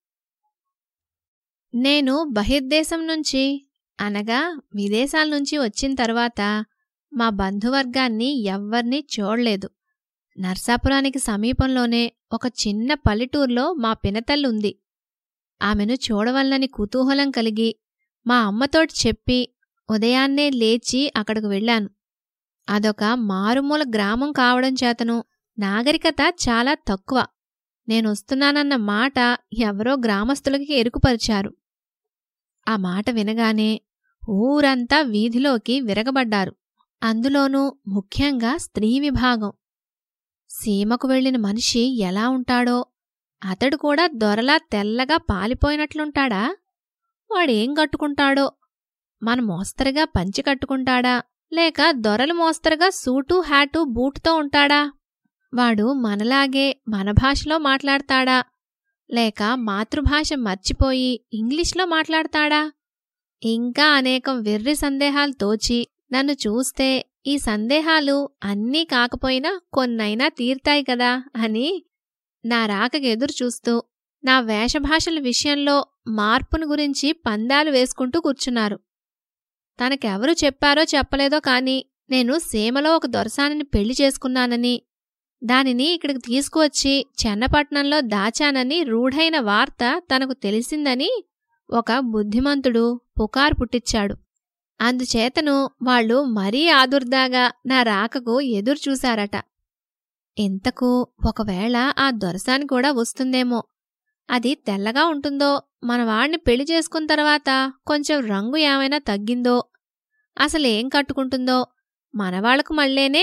నేను బహిర్దేశం నుంచి అనగా విదేశాల నుంచి వచ్చిన తర్వాత మా బంధువర్గాన్ని ఎవ్వర్నీ చూడలేదు నర్సాపురానికి సమీపంలోనే ఒక చిన్న పల్లెటూరులో మా పినతల్లుంది ఆమెను చూడవలనని కుతూహలం కలిగి మా అమ్మతోటి చెప్పి ఉదయాన్నే లేచి అక్కడికి వెళ్ళాను అదొక మారుమూల గ్రామం కావడం చేతను నాగరికత చాలా తక్కువ నేనొస్తున్నానన్న మాట ఎవరో గ్రామస్తులకి ఎరుకుపరిచారు ఆ మాట వినగానే ఊరంతా వీధిలోకి విరగబడ్డారు అందులోనూ ముఖ్యంగా స్త్రీ విభాగం సీమకు వెళ్లిన మనిషి ఎలా ఉంటాడో అతడు కూడా దొరలా తెల్లగా పాలిపోయినట్లుంటాడా వాడేం కట్టుకుంటాడో మన మోస్తరుగా పంచి కట్టుకుంటాడా లేక దొరలు మోస్తరుగా సూటు హ్యాటు బూటుతో ఉంటాడా వాడు మనలాగే మన భాషలో మాట్లాడతాడా లేక మాతృభాష మర్చిపోయి ఇంగ్లీష్లో మాట్లాడతాడా ఇంకా అనేకం వెర్రి సందేహాలు తోచి నన్ను చూస్తే ఈ సందేహాలు అన్నీ కాకపోయినా కొన్నైనా తీర్తాయి కదా అని నా రాకకు ఎదురు చూస్తూ నా వేషభాషల విషయంలో మార్పును గురించి పందాలు వేసుకుంటూ కూర్చున్నారు తనకెవరు చెప్పారో చెప్పలేదో కాని నేను సీమలో ఒక దొరసానిని పెళ్లి చేసుకున్నానని దానిని ఇక్కడికి తీసుకువచ్చి చెన్నపట్నంలో దాచానని రూఢైన వార్త తనకు తెలిసిందని ఒక బుద్ధిమంతుడు పుకారు పుట్టించాడు అందుచేతను వాళ్ళు మరీ ఆదుర్దాగా నా రాకకు ఎదురు చూశారట ఇంతకు ఒకవేళ ఆ దొరసాని కూడా వస్తుందేమో అది తెల్లగా ఉంటుందో మన వాడిని పెళ్లి చేసుకున్న తర్వాత కొంచెం రంగు ఏమైనా తగ్గిందో అసలేం కట్టుకుంటుందో మనవాళ్లకు మళ్ళేనే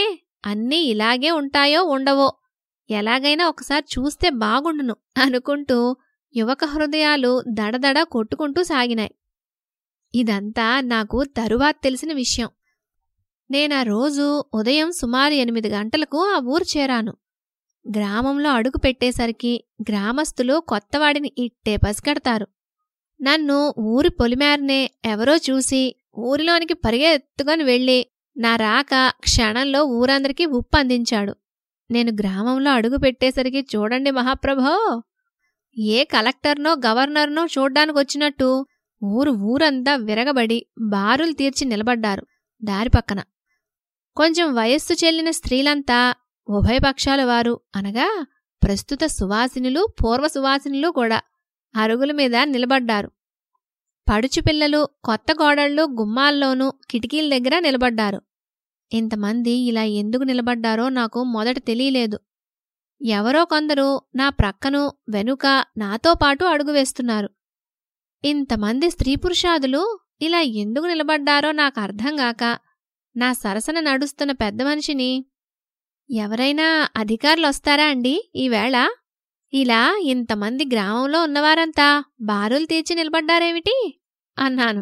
అన్నీ ఇలాగే ఉంటాయో ఉండవో ఎలాగైనా ఒకసారి చూస్తే బాగుండును అనుకుంటూ యువక హృదయాలు దడదడ కొట్టుకుంటూ సాగినాయి ఇదంతా నాకు తరువాత తెలిసిన విషయం నేనా రోజు ఉదయం సుమారు ఎనిమిది గంటలకు ఆ ఊరు చేరాను గ్రామంలో అడుగు పెట్టేసరికి గ్రామస్తులు కొత్తవాడిని ఇట్టే పసిగడతారు నన్ను ఊరి పొలిమేరనే ఎవరో చూసి ఊరిలోనికి పరిగెత్తుకొని వెళ్ళి నా రాక క్షణంలో ఊరందరికీ ఉప్పు అందించాడు నేను గ్రామంలో అడుగు పెట్టేసరికి చూడండి మహాప్రభో ఏ కలెక్టర్నో గవర్నర్నో చూడ్డానికొచ్చినట్టు ఊరు ఊరంతా విరగబడి బారులు తీర్చి నిలబడ్డారు దారి పక్కన కొంచెం వయస్సు చెల్లిన స్త్రీలంతా ఉభయపక్షాల వారు అనగా ప్రస్తుత సువాసినులు పూర్వ సువాసినులు కూడా అరుగుల మీద నిలబడ్డారు పడుచు పిల్లలు కొత్త గోడళ్ళు గుమ్మాల్లోనూ కిటికీల దగ్గర నిలబడ్డారు ఇంతమంది ఇలా ఎందుకు నిలబడ్డారో నాకు మొదట తెలియలేదు ఎవరో కొందరు నా ప్రక్కను వెనుక నాతో పాటు అడుగు వేస్తున్నారు ఇంతమంది స్త్రీ పురుషాదులు ఇలా ఎందుకు నిలబడ్డారో నాకు అర్థంగాక నా సరసన నడుస్తున్న పెద్ద మనిషిని ఎవరైనా అధికారులు వస్తారా అండి ఈవేళ ఇలా ఇంతమంది గ్రామంలో ఉన్నవారంతా బారులు తీర్చి నిలబడ్డారేమిటి అన్నాను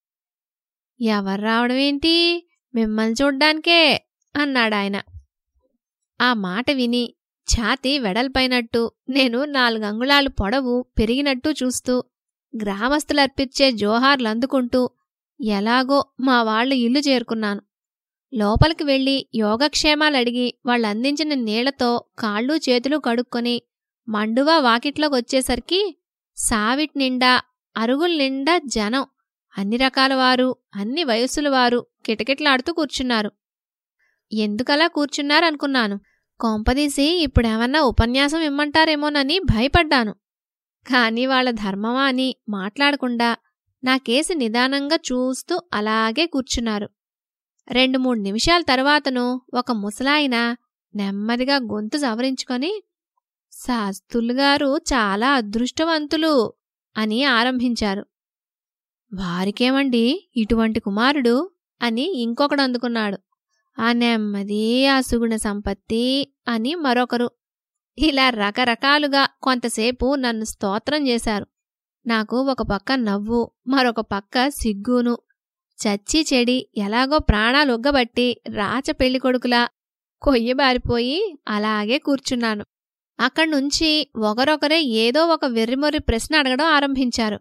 ఎవరు రావడమేంటి మిమ్మల్ని చూడ్డానికే అన్నాడాయన ఆ మాట విని ఛాతీ వెడల్పైనట్టు నేను నాలుగు అంగుళాలు పొడవు పెరిగినట్టు చూస్తూ గ్రామస్తులర్పించే జోహార్లు అందుకుంటూ ఎలాగో మా వాళ్ళ ఇల్లు చేరుకున్నాను లోపలికి వెళ్లి యోగక్షేమాలడిగి వాళ్ళందించిన నీళ్లతో కాళ్ళు చేతులు కడుక్కొని మండువా వాకిట్లోకొచ్చేసరికి సావిట్ నిండా అరుగుల నిండా జనం అన్ని రకాల వారు అన్ని వయస్సుల వారు కిటకిటలాడుతూ కూర్చున్నారు ఎందుకలా కూర్చున్నారనుకున్నాను కొంపదీసి ఇప్పుడేమన్నా ఉపన్యాసం ఇమ్మంటారేమోనని భయపడ్డాను కాని వాళ్ళ ధర్మమా అని మాట్లాడకుండా నా కేసి నిదానంగా చూస్తూ అలాగే కూర్చున్నారు రెండు మూడు నిమిషాల తరువాతను ఒక ముసలాయన నెమ్మదిగా గొంతు సవరించుకొని శాస్త్రులుగారు చాలా అదృష్టవంతులు అని ఆరంభించారు వారికేమండి ఇటువంటి కుమారుడు అని ఇంకొకడు అందుకున్నాడు ఆ నెమ్మది ఆ సుగుణ సంపత్తి అని మరొకరు ఇలా రకరకాలుగా కొంతసేపు నన్ను స్తోత్రం చేశారు నాకు ఒక పక్క నవ్వు మరొక పక్క సిగ్గును చచ్చి చెడి ఎలాగో ప్రాణాలు ఒగ్గబట్టి రాచ పెళ్లికొడుకులా కొయ్యబారిపోయి అలాగే కూర్చున్నాను అక్కడ్నుంచి ఒకరొకరే ఏదో ఒక వెర్రిమొర్రి ప్రశ్న అడగడం ఆరంభించారు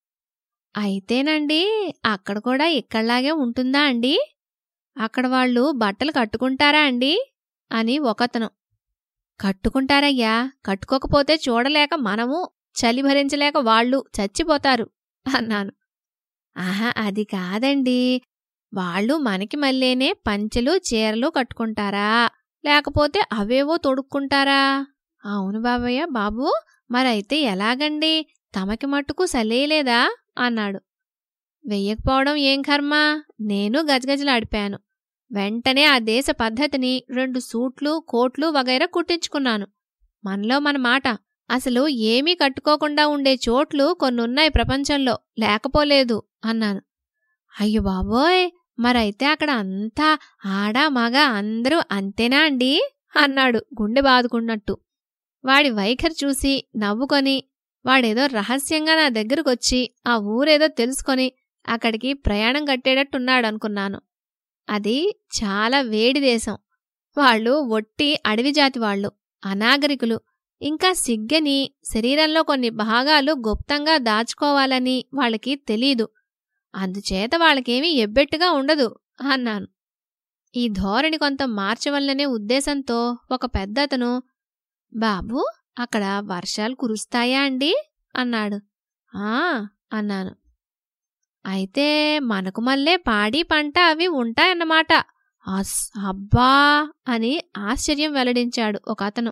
అయితేనండి అక్కడ కూడా ఇక్కడ్లాగే ఉంటుందా అండి అక్కడ వాళ్ళు బట్టలు కట్టుకుంటారా అండి అని ఒకతను కట్టుకుంటారయ్యా కట్టుకోకపోతే చూడలేక మనము చలి భరించలేక వాళ్ళు చచ్చిపోతారు అన్నాను ఆహా అది కాదండి వాళ్ళు మనకి మళ్ళీనే పంచెలు చీరలు కట్టుకుంటారా లేకపోతే అవేవో తొడుక్కుంటారా అవును బాబయ్య బాబు మరైతే ఎలాగండి తమకి మట్టుకు సలేయలేదా అన్నాడు వెయ్యకపోవడం ఏం కర్మ నేను గజగజలాడిపాను వెంటనే ఆ దేశ పద్ధతిని రెండు సూట్లు కోట్లు వగైరా కుట్టించుకున్నాను మనలో మన మాట అసలు ఏమీ కట్టుకోకుండా ఉండే చోట్లు కొన్నున్నాయి ప్రపంచంలో లేకపోలేదు అన్నాను అయ్యో బాబోయ్ మరైతే అక్కడ అంతా ఆడా మగ అందరూ అంతేనా అండి అన్నాడు గుండె బాదుకున్నట్టు వాడి వైఖరి చూసి నవ్వుకొని వాడేదో రహస్యంగా నా దగ్గరకొచ్చి ఆ ఊరేదో తెలుసుకొని అక్కడికి ప్రయాణం కట్టేటట్టున్నాడనుకున్నాను అది చాలా వేడి దేశం వాళ్ళు ఒట్టి అడవి జాతి వాళ్ళు అనాగరికులు ఇంకా సిగ్గని శరీరంలో కొన్ని భాగాలు గుప్తంగా దాచుకోవాలని వాళ్ళకి తెలీదు అందుచేత వాళ్ళకేమీ ఎబ్బెట్టుగా ఉండదు అన్నాను ఈ ధోరణి కొంత మార్చవల్లనే ఉద్దేశంతో ఒక పెద్దతను బాబూ అక్కడ వర్షాలు కురుస్తాయా అండి అన్నాడు ఆ అన్నాను అయితే మనకు మళ్ళీ పాడి పంట అవి ఉంటాయన్నమాట అస్ అబ్బా అని ఆశ్చర్యం వెల్లడించాడు ఒక అతను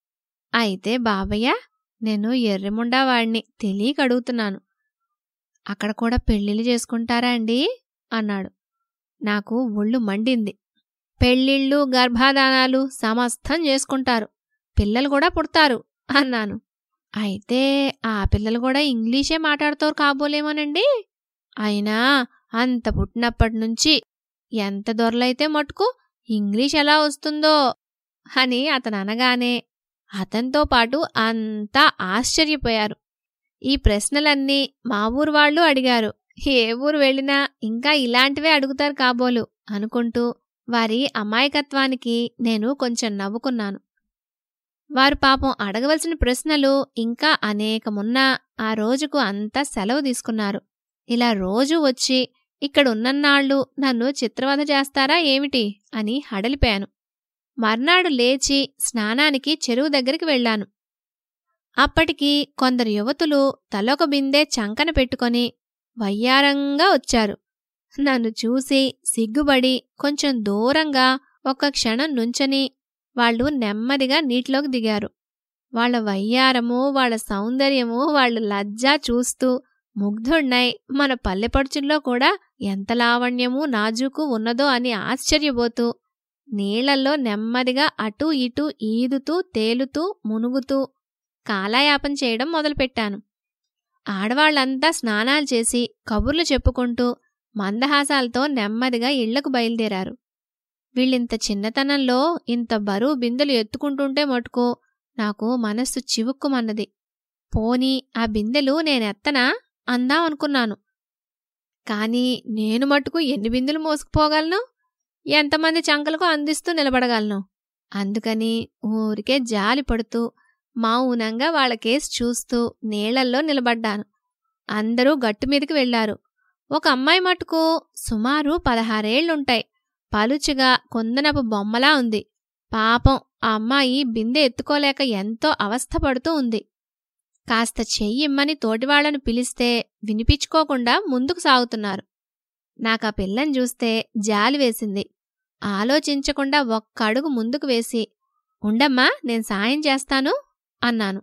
అయితే బాబయ్య నేను ఎర్రముండా వాడిని తెలియక అడుగుతున్నాను అక్కడ కూడా పెళ్ళిళ్ళు చేసుకుంటారా అండి అన్నాడు నాకు ఒళ్ళు మండింది పెళ్ళిళ్ళు గర్భాధానాలు సమస్తం చేసుకుంటారు పిల్లలు కూడా పుడతారు అన్నాను అయితే ఆ పిల్లలు కూడా ఇంగ్లీషే మాట్లాడుతారు కాబోలేమోనండి అయినా అంత పుట్టినప్పటి నుంచి ఎంత దొరలైతే మటుకు ఇంగ్లీష్ ఎలా వస్తుందో అని అతను అనగానే అతనితో పాటు అంతా ఆశ్చర్యపోయారు ఈ ప్రశ్నలన్నీ మా ఊరు వాళ్ళు అడిగారు ఏ ఊరు వెళ్ళినా ఇంకా ఇలాంటివే అడుగుతారు కాబోలు అనుకుంటూ వారి అమాయకత్వానికి నేను కొంచెం నవ్వుకున్నాను వారు పాపం అడగవలసిన ప్రశ్నలు ఇంకా అనేకమున్నా ఆ రోజుకు అంతా సెలవు తీసుకున్నారు ఇలా రోజూ వచ్చి ఇక్కడ ఉన్నన్నాళ్ళు నన్ను చిత్రవధ చేస్తారా ఏమిటి అని హడలిపాను మర్నాడు లేచి స్నానానికి చెరువు దగ్గరికి వెళ్ళాను అప్పటికి కొందరు యువతులు తలొక బిందె చంకన పెట్టుకొని వయ్యారంగా వచ్చారు నన్ను చూసి సిగ్గుబడి కొంచెం దూరంగా ఒక్క క్షణం నుంచని వాళ్ళు నెమ్మదిగా నీటిలోకి దిగారు వాళ్ళ వయ్యారము వాళ్ళ సౌందర్యము వాళ్ళ లజ్జ చూస్తూ ముగ్ధుణ్ణై మన పల్లెపడుచుల్లో కూడా ఎంత లావణ్యము నాజూకు ఉన్నదో అని ఆశ్చర్యపోతూ నీళ్లల్లో నెమ్మదిగా అటూ ఇటూ ఈదుతూ తేలుతూ మునుగుతూ కాలాయాపన చేయడం మొదలుపెట్టాను ఆడవాళ్లంతా స్నానాలు చేసి కబుర్లు చెప్పుకుంటూ మందహాసాలతో నెమ్మదిగా ఇళ్లకు బయలుదేరారు వీళ్ళింత చిన్నతనంలో ఇంత బరువు బిందెలు ఎత్తుకుంటుంటే మటుకు నాకు మనస్సు చివుక్కుమన్నది పోనీ ఆ బిందెలు నేనెత్తనా అందాం అనుకున్నాను కాని నేను మటుకు ఎన్ని బిందెలు మోసుకుపోగలను ఎంతమంది చంకలకు అందిస్తూ నిలబడగలను అందుకని ఊరికే జాలి పడుతూ మౌనంగా వాళ్ళ కేసు చూస్తూ నీళ్లల్లో నిలబడ్డాను అందరూ గట్టు మీదకి వెళ్లారు ఒక అమ్మాయి మటుకు సుమారు పదహారేళ్లుంటాయి పలుచుగా కొందనపు బొమ్మలా ఉంది పాపం ఆ అమ్మాయి బిందె ఎత్తుకోలేక ఎంతో అవస్థపడుతూ ఉంది కాస్త చెయ్యిమ్మని తోటివాళ్లను పిలిస్తే వినిపించుకోకుండా ముందుకు సాగుతున్నారు నాకా పిల్లని చూస్తే జాలి వేసింది ఆలోచించకుండా ఒక్క అడుగు ముందుకు వేసి ఉండమ్మా నేను సాయం చేస్తాను అన్నాను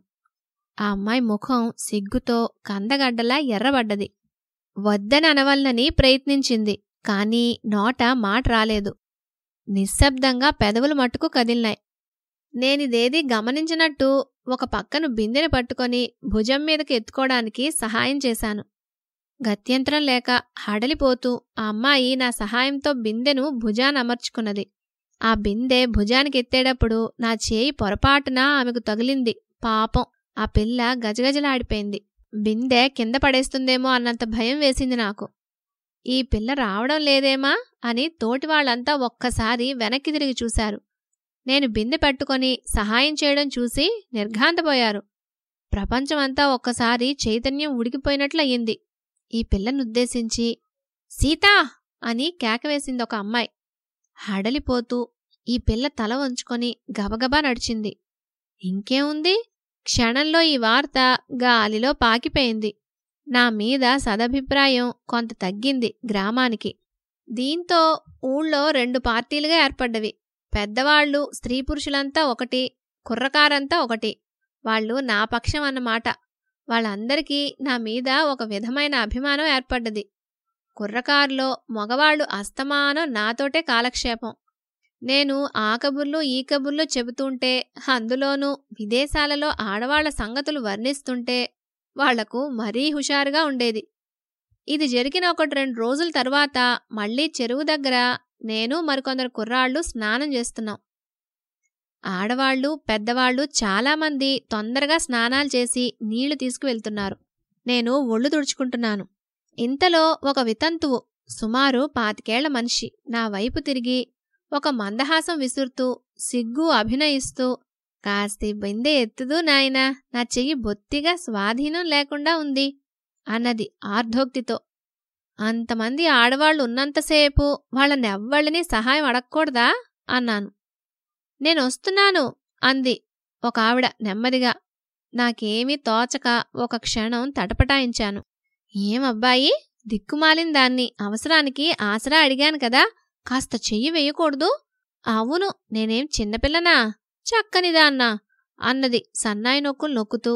ఆ అమ్మాయి ముఖం సిగ్గుతో కందగడ్డలా ఎర్రబడ్డది వద్దని అనవలనని ప్రయత్నించింది కాని నోట మాట రాలేదు నిశ్శబ్దంగా పెదవులు మట్టుకు కదిలినాయి నేనిదేది గమనించినట్టు ఒక పక్కను బిందెని పట్టుకొని భుజం మీదకి ఎత్తుకోవడానికి సహాయం చేశాను గత్యంతరం లేక హడలిపోతూ ఆ అమ్మాయి నా సహాయంతో బిందెను భుజానమర్చుకున్నది ఆ బిందె భుజానికి ఎత్తేటప్పుడు నా చేయి పొరపాటున ఆమెకు తగిలింది పాపం ఆ పిల్ల గజగజలాడిపోయింది బిందె కింద పడేస్తుందేమో అన్నంత భయం వేసింది నాకు ఈ పిల్ల రావడం లేదేమా అని తోటి వాళ్ళంతా ఒక్కసారి వెనక్కి తిరిగి చూశారు నేను బిందె పెట్టుకొని సహాయం చేయడం చూసి నిర్ఘాంతపోయారు ప్రపంచమంతా ఒక్కసారి చైతన్యం ఉడికిపోయినట్లయింది ఈ పిల్లనుద్దేశించి సీతా అని కేకవేసింది ఒక అమ్మాయి హడలిపోతూ ఈ పిల్ల తల వంచుకొని గబగబా నడిచింది ఇంకేముంది క్షణంలో ఈ వార్త గాలిలో పాకిపోయింది నా మీద సదభిప్రాయం కొంత తగ్గింది గ్రామానికి దీంతో ఊళ్ళో రెండు పార్టీలుగా ఏర్పడ్డవి పెద్దవాళ్లు స్త్రీ పురుషులంతా ఒకటి కుర్రకారంతా ఒకటి వాళ్ళు నా పక్షం అన్నమాట వాళ్ళందరికీ నా మీద ఒక విధమైన అభిమానం ఏర్పడ్డది కుర్రకారులో మగవాళ్లు అస్తమానం నాతోటే కాలక్షేపం నేను ఆ కబుర్లు ఈ కబుర్లు చెబుతుంటే అందులోనూ విదేశాలలో ఆడవాళ్ల సంగతులు వర్ణిస్తుంటే వాళ్లకు మరీ హుషారుగా ఉండేది ఇది జరిగిన ఒకటి రెండు రోజుల తర్వాత మళ్లీ చెరువు దగ్గర నేను మరికొందరు కుర్రాళ్ళు స్నానం చేస్తున్నాం ఆడవాళ్లు పెద్దవాళ్లు చాలామంది తొందరగా స్నానాలు చేసి నీళ్లు తీసుకువెళ్తున్నారు నేను ఒళ్ళు తుడుచుకుంటున్నాను ఇంతలో ఒక వితంతువు సుమారు పాతికేళ్ల మనిషి నా వైపు తిరిగి ఒక మందహాసం విసురుతూ సిగ్గు అభినయిస్తూ కాస్తి బిందె ఎత్తుదు నాయనా నా చెయ్యి బొత్తిగా స్వాధీనం లేకుండా ఉంది అన్నది ఆర్ధోక్తితో అంతమంది ఆడవాళ్లు ఉన్నంతసేపు వాళ్ళనెవ్వళ్ళని సహాయం అడగకూడదా అన్నాను నేనొస్తున్నాను అంది ఒక ఆవిడ నెమ్మదిగా నాకేమీ తోచక ఒక క్షణం తటపటాయించాను ఏమబ్బాయి దిక్కుమాలిన దాన్ని అవసరానికి ఆసరా అడిగాను కదా కాస్త చెయ్యి వేయకూడదు అవును నేనేం చిన్నపిల్లనా చక్కనిదాన్నా అన్నది సన్నాయి నొక్కులు నొక్కుతూ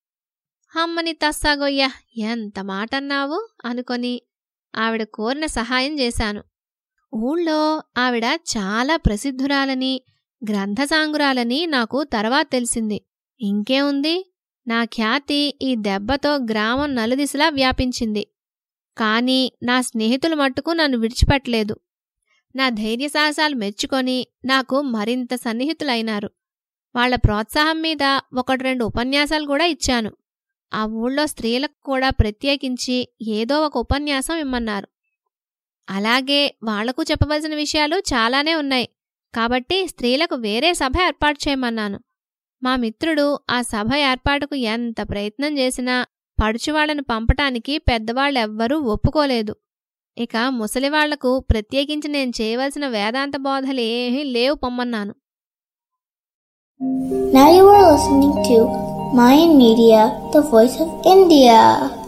అమ్మని తస్సాగొయ్యా ఎంత మాటన్నావు అనుకొని ఆవిడ కోరిన సహాయం చేశాను ఊళ్ళో ఆవిడ చాలా ప్రసిద్ధురాలని గ్రంథసాంగురాలని నాకు తర్వాత తెలిసింది ఇంకేముంది నా ఖ్యాతి ఈ దెబ్బతో గ్రామం నలుదిశలా వ్యాపించింది కాని నా స్నేహితులు మట్టుకు నన్ను విడిచిపెట్టలేదు నా ధైర్య సాహసాలు మెచ్చుకొని నాకు మరింత సన్నిహితులైనారు వాళ్ళ ప్రోత్సాహం మీద ఒకటి రెండు ఉపన్యాసాలు కూడా ఇచ్చాను ఆ ఊళ్ళో స్త్రీలకు కూడా ప్రత్యేకించి ఏదో ఒక ఉపన్యాసం ఇమ్మన్నారు అలాగే వాళ్లకు చెప్పవలసిన విషయాలు చాలానే ఉన్నాయి కాబట్టి స్త్రీలకు వేరే సభ ఏర్పాటు చేయమన్నాను మా మిత్రుడు ఆ సభ ఏర్పాటుకు ఎంత ప్రయత్నం చేసినా పడుచువాళ్లను పంపటానికి పెద్దవాళ్ళెవ్వరూ ఒప్పుకోలేదు ఇక ముసలివాళ్లకు ప్రత్యేకించి నేను చేయవలసిన వేదాంత బోధలు ఏమీ లేవు పొమ్మన్నాను Now you are listening to Mayan Media, the voice of India.